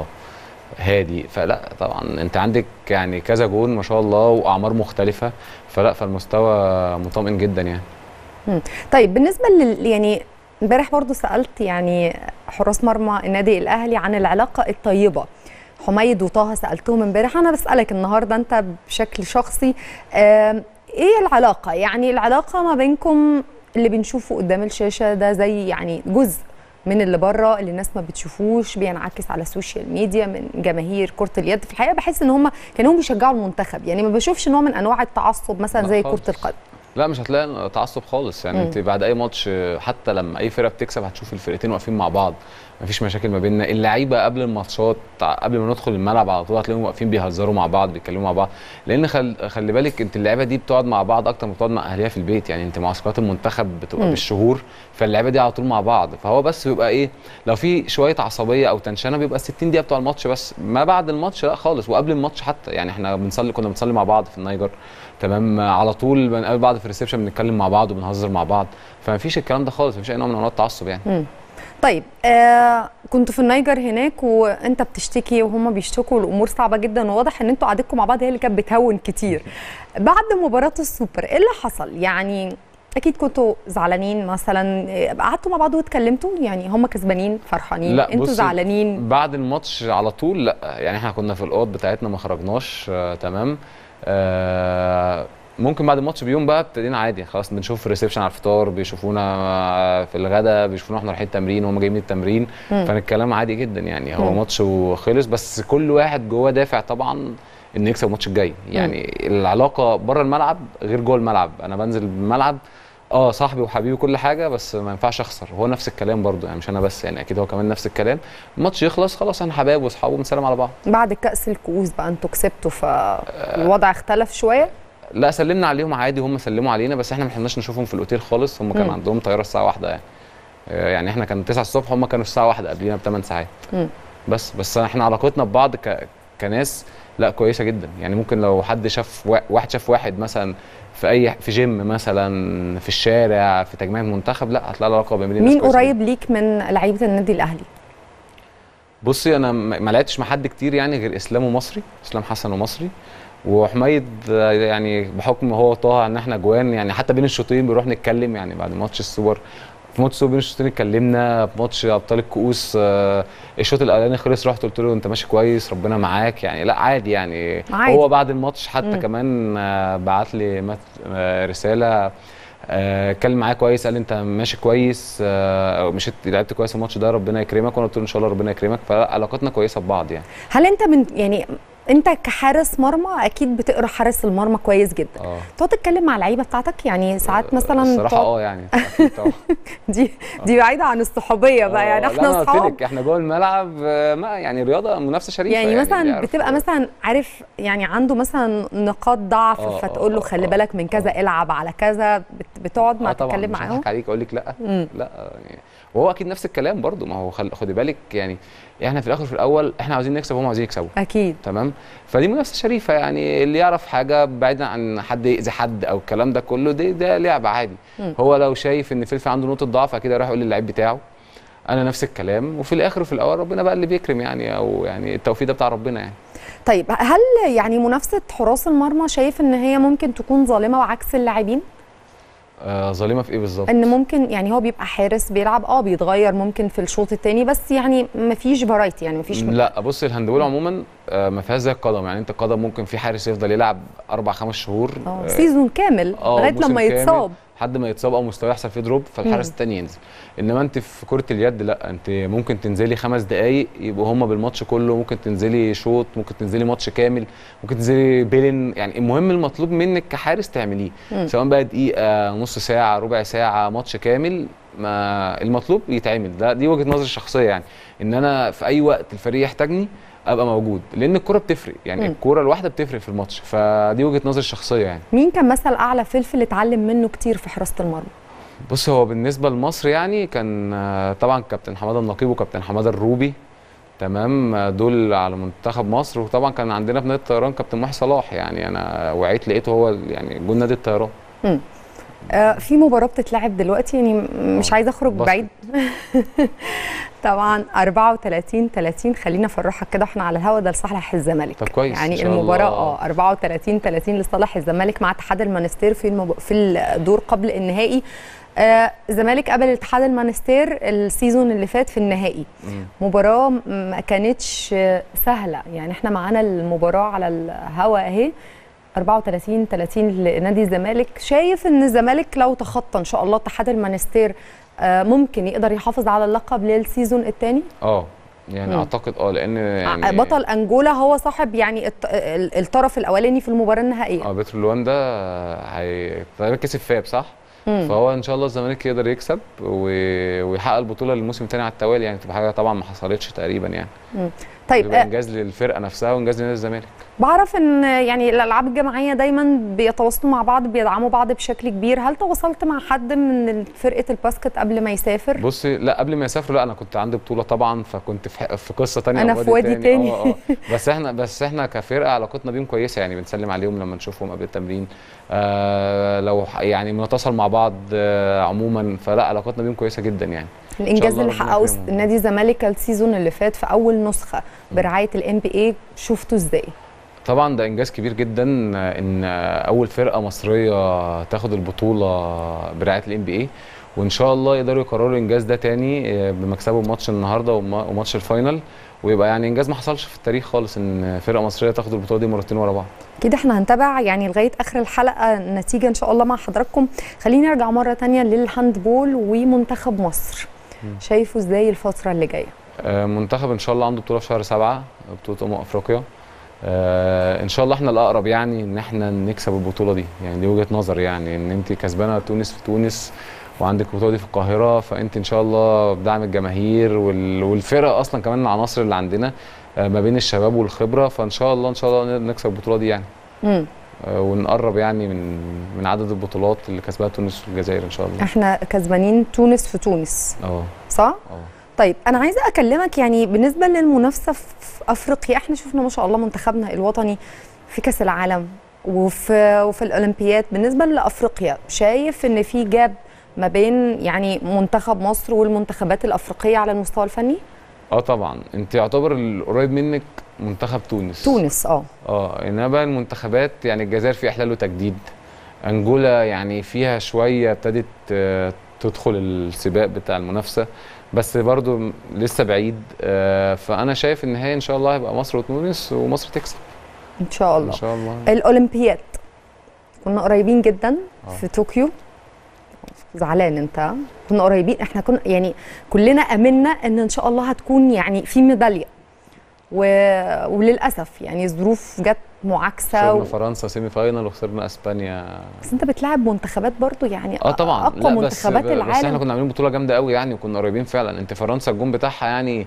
هادي فلا طبعا انت عندك يعني كذا جون ما شاء الله واعمار مختلفه فلا فالمستوى مطمئن جدا يعني مم. طيب بالنسبه لل يعني امبارح برضو سالت يعني حراس مرمى النادي الاهلي عن العلاقه الطيبه حميد وطه سالتهم امبارح انا بسالك النهارده انت بشكل شخصي آم، ايه العلاقه يعني العلاقه ما بينكم اللي بنشوفه قدام الشاشه ده زي يعني جزء من اللي بره اللي الناس ما بتشوفوش بينعكس على السوشيال ميديا من جماهير كره اليد في الحقيقه بحس ان هم كانوا بيشجعوا المنتخب يعني ما بشوفش نوع من انواع التعصب مثلا لا زي خالص. كره القدم لا مش هتلاقي تعصب خالص يعني مم. انت بعد اي ماتش حتى لما اي فرقه بتكسب هتشوف الفرقتين واقفين مع بعض مفيش مشاكل ما بيننا اللعيبه قبل الماتشات قبل ما ندخل الملعب على طول هتلاقيهم واقفين بيهزروا مع بعض بيتكلموا مع بعض لان خل... خلي بالك انت اللعيبه دي بتقعد مع بعض اكتر ما بتقعد مع اهلها في البيت يعني انت معسكرات المنتخب بتبقى مم. بالشهور فاللعيبه دي على طول مع بعض فهو بس بيبقى ايه لو في شويه عصبيه او تنشنه بيبقى 60 دقيقه بتوع الماتش بس ما بعد الماتش لا خالص وقبل الماتش حتى يعني احنا بنصلي كنا بنصلي مع بعض في النيجر تمام على طول بنقابل بعض في الريسبشن بنتكلم مع بعض وبنهزر مع بعض فما فيش الكلام ده خالص مفيش اي نوع من انواع التعصب يعني مم. طيب آه كنت في النيجر هناك وانت بتشتكي وهم بيشتكوا الامور صعبه جدا وواضح ان انتوا قعدتكم مع بعض هي اللي كانت بتهون كتير بعد مباراه السوبر ايه اللي حصل يعني اكيد كنتوا زعلانين مثلا آه، قعدتوا مع بعض واتكلمتوا يعني هم كسبانين فرحانين لا انتوا بصي، زعلانين بعد الماتش على طول لا يعني احنا كنا في الاوض بتاعتنا ما خرجناش آه تمام آه ممكن بعد الماتش بيوم بقى ابتدينا عادي خلاص بنشوف الريسبشن على الفطار بيشوفونا في الغداء بيشوفونا احنا رايحين التمرين وهم جايين من التمرين مم. فالكلام عادي جدا يعني هو مم. ماتش وخلص بس كل واحد جواه دافع طبعا انه يكسب الماتش الجاي يعني العلاقه بره الملعب غير جوه الملعب انا بنزل الملعب اه صاحبي وحبيبي وكل حاجه بس ما ينفعش اخسر هو نفس الكلام برضو يعني مش انا بس يعني اكيد هو كمان نفس الكلام الماتش يخلص خلاص احنا حبايب واصحاب وبنسلم على بعض بعد كاس الكؤوس بقى انتوا كسبتوا فالوضع اختلف شويه لا سلمنا عليهم عادي وهم سلموا علينا بس احنا ما لحقناش نشوفهم في الاوتيل خالص هم كان مم. عندهم طياره الساعه واحدة يعني آه، يعني احنا كان 9 الصبح هم كانوا الساعه واحدة قبلينا بثمان ساعات مم. بس بس احنا علاقتنا ببعض ك... كناس لا كويسه جدا يعني ممكن لو حد شاف وا- واحد شاف واحد مثلا في اي في جيم مثلا في الشارع في تجميع المنتخب لا هتلاقي العلاقه بين الناس مين كويسة قريب ليك من لعيبه النادي الاهلي بصي انا م- ما لعبتش مع حد كتير يعني غير اسلام ومصري اسلام حسن ومصري وحميد آه، يعني بحكم هو طه ان احنا جوان يعني حتى بين الشوطين بنروح نتكلم يعني بعد ماتش السوبر في ماتش السوبر بين الشوطين اتكلمنا في ماتش ابطال الكؤوس آه، الشوط الاولاني خلص رحت قلت له انت ماشي كويس ربنا معاك يعني لا عادي يعني عادي. هو بعد الماتش حتى مم. كمان آه، بعت لي مت- آه، رساله آه، اتكلم معايا كويس قال لي انت ماشي كويس آه، مشيت لعبت كويس الماتش ده ربنا يكرمك وانا قلت له ان شاء الله ربنا يكرمك فعلاقتنا كويسه ببعض يعني هل انت من يعني انت كحارس مرمى اكيد بتقرا حارس المرمى كويس جدا اه تقعد تتكلم مع اللعيبه بتاعتك يعني ساعات مثلا الصراحه تقعد- اه يعني أكيد طبعا دي دي بعيده عن الصحوبيه بقى يعني آه، لا، احنا أنا قلت اصحاب لك احنا جوه الملعب آه، ما يعني رياضه منافسه شريفه يعني مثلا بيعرف- بتبقى مثلا عارف يعني عنده مثلا نقاط ضعف آه، فتقول له خلي بالك من كذا العب على كذا بت- بتقعد مع اه طبعا تتكلم مش معاهم هضحك عليك اقول لك لا مم. لا يعني وهو اكيد نفس الكلام برضو ما هو خل... خدي بالك يعني احنا في الاخر في الاول احنا عاوزين نكسب وهم عاوزين يكسبوا اكيد تمام فدي منافسه شريفه يعني اللي يعرف حاجه بعيدا عن حد يأذي حد او الكلام ده كله دي ده لعبه عادي مم. هو لو شايف ان فلفل عنده نقطه ضعف اكيد هيروح يقول للعيب بتاعه انا نفس الكلام وفي الاخر وفي الاول ربنا بقى اللي بيكرم يعني او يعني التوفيق ده بتاع ربنا يعني طيب هل يعني منافسه حراس المرمى شايف ان هي ممكن تكون ظالمه وعكس اللاعبين آه ظالمه في ايه بالظبط ان ممكن يعني هو بيبقى حارس بيلعب اه بيتغير ممكن في الشوط الثاني بس يعني مفيش فرايتي يعني مفيش لا بص الهاندبول عموما آه، ما فيهاش زي القدم يعني انت القدم ممكن في حارس يفضل يلعب اربع خمس شهور اه آه، سيزون كامل اه لغايه موسم لما كامل يتصاب لحد ما يتصاب او مستواه يحصل فيه دروب فالحارس مم. التاني ينزل انما انت في كره اليد لا انت ممكن تنزلي خمس دقائق يبقوا هما بالماتش كله ممكن تنزلي شوط ممكن تنزلي ماتش كامل ممكن تنزلي بيلن يعني المهم المطلوب منك كحارس تعمليه مم. سواء بقى دقيقه نص ساعه ربع ساعه ماتش كامل ما المطلوب يتعمل ده دي وجهه نظري الشخصيه يعني ان انا في اي وقت الفريق يحتاجني ابقى موجود لان الكوره بتفرق يعني مم. الكوره الواحده بتفرق في الماتش فدي وجهه نظري الشخصيه يعني مين كان مثل اعلى فلفل اتعلم منه كتير في حراسه المرمى بص هو بالنسبه لمصر يعني كان آه، طبعا كابتن حماده النقيب وكابتن حماده الروبي تمام آه، دول على منتخب مصر وطبعا كان عندنا في نادي الطيران كابتن محي صلاح يعني انا وعيت لقيته هو ال- يعني جول نادي الطيران مم. آه في مباراة بتتلعب دلوقتي يعني م- مش عايزة اخرج باسكت. بعيد طبعا 34 30 خلينا افرحك كده احنا على الهوا ده لصالح الزمالك طب كويس، يعني إن شاء المباراة الله. اه 34 30 لصالح الزمالك مع اتحاد المانستير في المب... في الدور قبل النهائي آه، الزمالك قابل اتحاد المانستير السيزون اللي فات في النهائي مباراة م- ما كانتش آه، سهلة يعني احنا معانا المباراة على الهوا اهي 34 30 لنادي الزمالك شايف ان الزمالك لو تخطى ان شاء الله اتحاد المانستير آه، ممكن يقدر يحافظ على اللقب للسيزون الثاني اه يعني مم. اعتقد اه لان يعني بطل انجولا هو صاحب يعني الط- ال- الطرف الاولاني في المباراة النهائية اه بترو لواندا هي تقريبا كسب فاب صح؟ مم. فهو ان شاء الله الزمالك يقدر يكسب و... ويحقق البطوله للموسم الثاني على التوالي يعني تبقى حاجه طبعا ما حصلتش تقريبا يعني مم. طيب يبقى آه، انجاز للفرقه نفسها وانجاز لنادي الزمالك بعرف ان يعني الالعاب الجماعيه دايما بيتواصلوا مع بعض بيدعموا بعض بشكل كبير هل تواصلت مع حد من فرقه الباسكت قبل ما يسافر بصي لا قبل ما يسافروا لا انا كنت عندي بطوله طبعا فكنت في, ح- في قصه تانية أنا أو في وادي تاني. اه اه بس احنا بس احنا كفرقه علاقتنا بيهم كويسه يعني بنسلم عليهم لما نشوفهم قبل التمرين آه لو ح- يعني بنتواصل مع بعض آه عموما فلا علاقتنا بيهم كويسه جدا يعني إن شاء الانجاز الله اللي ربنا حققه يكرمهم. نادي الزمالك السيزون اللي فات في اول نسخه برعايه الام بي اي شفته ازاي طبعا ده انجاز كبير جدا ان اول فرقه مصريه تاخد البطوله برعايه الام بي اي وان شاء الله يقدروا يكرروا الانجاز ده تاني آه، بمكسبهم ماتش النهارده وما- وماتش الفاينل ويبقى يعني انجاز ما حصلش في التاريخ خالص ان فرقه مصريه تاخد البطوله دي مرتين ورا بعض اكيد احنا هنتابع يعني لغايه اخر الحلقه النتيجه ان شاء الله مع حضراتكم خليني ارجع مره تانية للهاندبول ومنتخب مصر شايفه ازاي الفتره اللي جايه آه، منتخب ان شاء الله عنده بطوله في شهر سبعة بطوله امم افريقيا آه، ان شاء الله احنا الاقرب يعني ان احنا نكسب البطوله دي يعني دي وجهه نظر يعني ان انت كسبانه تونس في تونس وعندك البطوله دي في القاهره فانت ان شاء الله بدعم الجماهير وال- والفرق اصلا كمان العناصر اللي عندنا آه، ما بين الشباب والخبره فان شاء الله ان شاء الله نكسب البطوله دي يعني مم. آه، ونقرب يعني من من عدد البطولات اللي كسبها تونس والجزائر ان شاء الله احنا كسبانين تونس في تونس اه صح طيب انا عايزه اكلمك يعني بالنسبه للمنافسه في افريقيا احنا شفنا ما شاء الله منتخبنا الوطني في كاس العالم وفي وفي الاولمبياد بالنسبه لافريقيا شايف ان في جاب ما بين يعني منتخب مصر والمنتخبات الافريقيه على المستوى الفني اه طبعا انت يعتبر القريب منك منتخب تونس تونس اه اه انما بقى المنتخبات يعني الجزائر في احلال وتجديد انجولا يعني فيها شويه ابتدت آه، تدخل السباق بتاع المنافسه بس برضو م- لسه بعيد آه، فانا شايف ان هي ان شاء الله هيبقى مصر وتونس ومصر تكسب ان شاء الله ان شاء الله الاولمبياد كنا قريبين جدا آه. في طوكيو زعلان انت كنا قريبين احنا كنا يعني كلنا امنا ان ان شاء الله هتكون يعني في ميداليه و... وللاسف يعني الظروف جت معاكسه خسرنا و... فرنسا سيمي فاينال وخسرنا اسبانيا بس انت بتلعب منتخبات برضو يعني اه طبعا اقوى لا منتخبات بس العالم بس احنا كنا عاملين بطوله جامده قوي يعني وكنا قريبين فعلا انت فرنسا الجون بتاعها يعني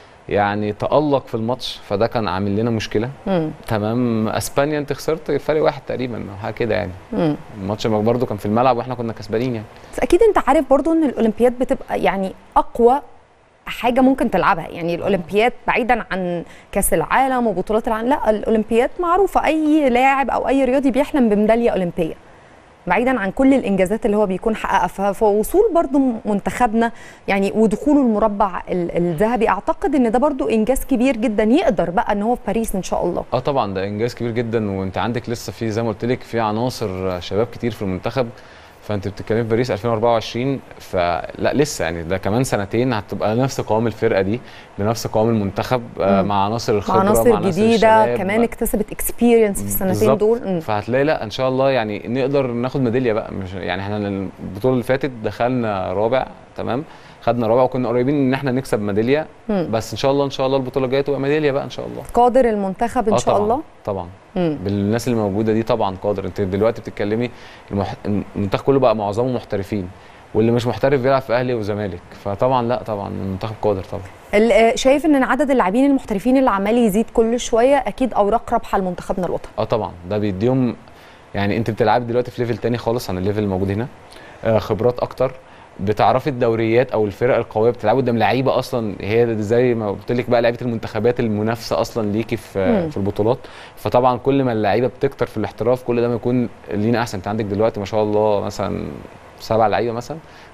يعني تألق في الماتش فده كان عامل لنا مشكله مم. تمام اسبانيا انت خسرت فرق واحد تقريبا أو حاجه كده يعني مم. الماتش برضه كان في الملعب واحنا كنا كسبانين يعني بس اكيد انت عارف برضو ان الاولمبياد بتبقى يعني اقوى حاجه ممكن تلعبها يعني الاولمبياد بعيدا عن كاس العالم وبطولات العالم لا الاولمبياد معروفه اي لاعب او اي رياضي بيحلم بميداليه اولمبيه بعيدا عن كل الانجازات اللي هو بيكون حققها ف- فوصول برضو منتخبنا يعني ودخوله المربع ال- الذهبي اعتقد ان ده برضو انجاز كبير جدا يقدر بقى ان هو في باريس ان شاء الله اه طبعا ده انجاز كبير جدا وانت عندك لسه في زي ما قلت لك في عناصر شباب كتير في المنتخب فانت بتتكلمي في باريس 2024 فلا لسه يعني ده كمان سنتين هتبقى نفس قوام الفرقه دي بنفس قوام المنتخب آه مم. مع عناصر مع الخبره عناصر مع جديده الشباب. كمان اكتسبت اكسبيرينس في السنتين بالظبط. دول مم. فهتلاقي لا ان شاء الله يعني نقدر ناخد ميداليه بقى مش يعني احنا البطوله اللي فاتت دخلنا رابع تمام خدنا رابع وكنا قريبين ان احنا نكسب ميداليه مم. بس ان شاء الله ان شاء الله البطوله الجايه تبقى ميداليه بقى ان شاء الله قادر المنتخب ان آه شاء طبعاً. الله طبعا مم. بالناس اللي موجوده دي طبعا قادر انت دلوقتي بتتكلمي المح... المنتخب كله بقى معظمه محترفين واللي مش محترف بيلعب في اهلي وزمالك فطبعا لا طبعا المنتخب قادر طبعا ال- آه، شايف ان عدد اللاعبين المحترفين اللي عمال يزيد كل شويه اكيد اوراق رابحه لمنتخبنا الوطني اه طبعا ده بيديهم يعني انت بتلعبي دلوقتي في ليفل تاني خالص عن الليفل الموجود هنا آه خبرات اكتر بتعرفي الدوريات او الفرق القويه بتلعبوا قدام لعيبه اصلا هي زي ما قلت لك بقى لعيبه المنتخبات المنافسه اصلا ليكي في مم. في البطولات فطبعا كل ما اللعيبه بتكتر في الاحتراف كل ده ما يكون لينا احسن انت عندك دلوقتي ما شاء الله مثلا سبع لعيبه مثلا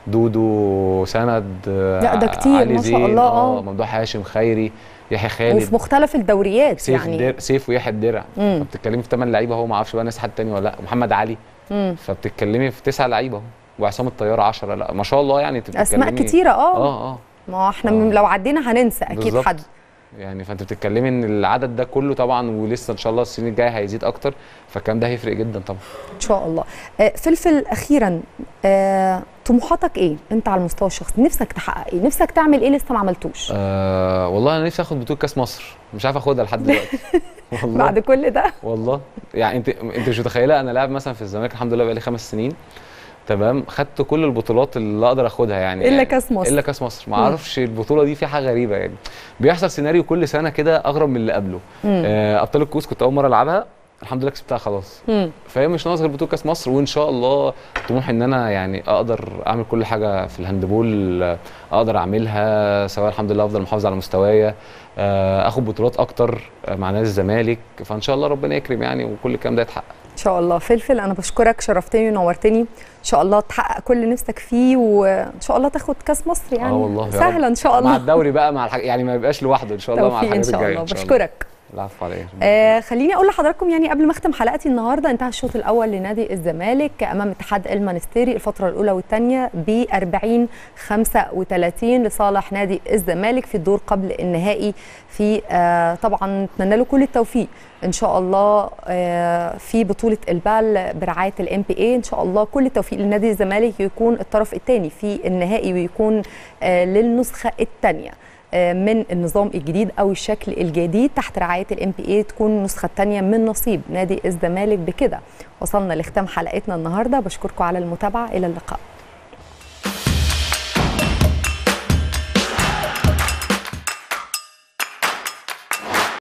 دودو سند آه، لا، ده كتير علي ما شاء زين، الله، آه. ممدوح هاشم خيري يحيى خالد وفي مختلف الدوريات سيف يعني يعني سيف ويحيى الدرع مم. فبتتكلمي في ثمان لعيبه اهو ما اعرفش بقى ناس حد تاني ولا لا محمد علي مم. فبتتكلمي في تسع لعيبه اهو وعصام الطيار 10 لا ما شاء الله يعني انت اسماء بتتكلمي- كتيره اه اه اه ما هو احنا آه. لو عدينا هننسى اكيد بالظبط. حد يعني فانت بتتكلمي ان العدد ده كله طبعا ولسه ان شاء الله السنين الجايه هيزيد اكتر فالكلام ده هيفرق جدا طبعا ان شاء الله آه، فلفل اخيرا آه، طموحاتك ايه انت على المستوى الشخصي نفسك تحقق ايه نفسك تعمل ايه لسه ما عملتوش آه والله انا نفسي اخد بطوله كاس مصر مش عارف اخدها لحد دلوقتي والله بعد كل ده والله يعني انت انت مش متخيله انا لاعب مثلا في الزمالك الحمد لله بقالي خمس سنين تمام خدت كل البطولات اللي اقدر اخدها يعني إلا يعني كأس مصر. الا كاس مصر ما مم. اعرفش البطوله دي في حاجه غريبه يعني بيحصل سيناريو كل سنه كده اغرب من اللي قبله مم. آه ابطال الكؤوس كنت اول مره العبها الحمد لله كسبتها خلاص مم. فهي مش ناقص غير بطوله كاس مصر وان شاء الله طموحي ان انا يعني اقدر اعمل كل حاجه في الهاندبول آه، اقدر اعملها سواء الحمد لله افضل محافظ على مستوايا آه، اخد بطولات اكتر آه، مع نادي الزمالك فان شاء الله ربنا يكرم يعني وكل الكلام ده يتحقق ان شاء الله فلفل انا بشكرك شرفتني ونورتني ان شاء الله تحقق كل اللي نفسك فيه وان شاء الله تاخد كاس مصر يعني اه والله يا سهله رب. ان شاء مع الله الدوري بقى مع الحاجة يعني ما يبقاش لوحده ان شاء الله مع توفيق ان الحاجات شاء الجايه الله إن شاء بشكرك العفو على ايه آه خليني اقول لحضراتكم يعني قبل ما اختم حلقتي النهارده انتهى الشوط الاول لنادي الزمالك امام اتحاد المنستيري الفتره الاولى والثانيه ب 40 35 لصالح نادي الزمالك في الدور قبل النهائي في آه طبعا نتمنى له كل التوفيق ان شاء الله آه في بطوله البال برعايه الام بي اي ان شاء الله كل التوفيق لنادي الزمالك يكون الطرف الثاني في النهائي ويكون آه للنسخه الثانيه من النظام الجديد او الشكل الجديد تحت رعايه الام بي اي تكون النسخه الثانيه من نصيب نادي الزمالك بكده وصلنا لختام حلقتنا النهارده بشكركم على المتابعه الى اللقاء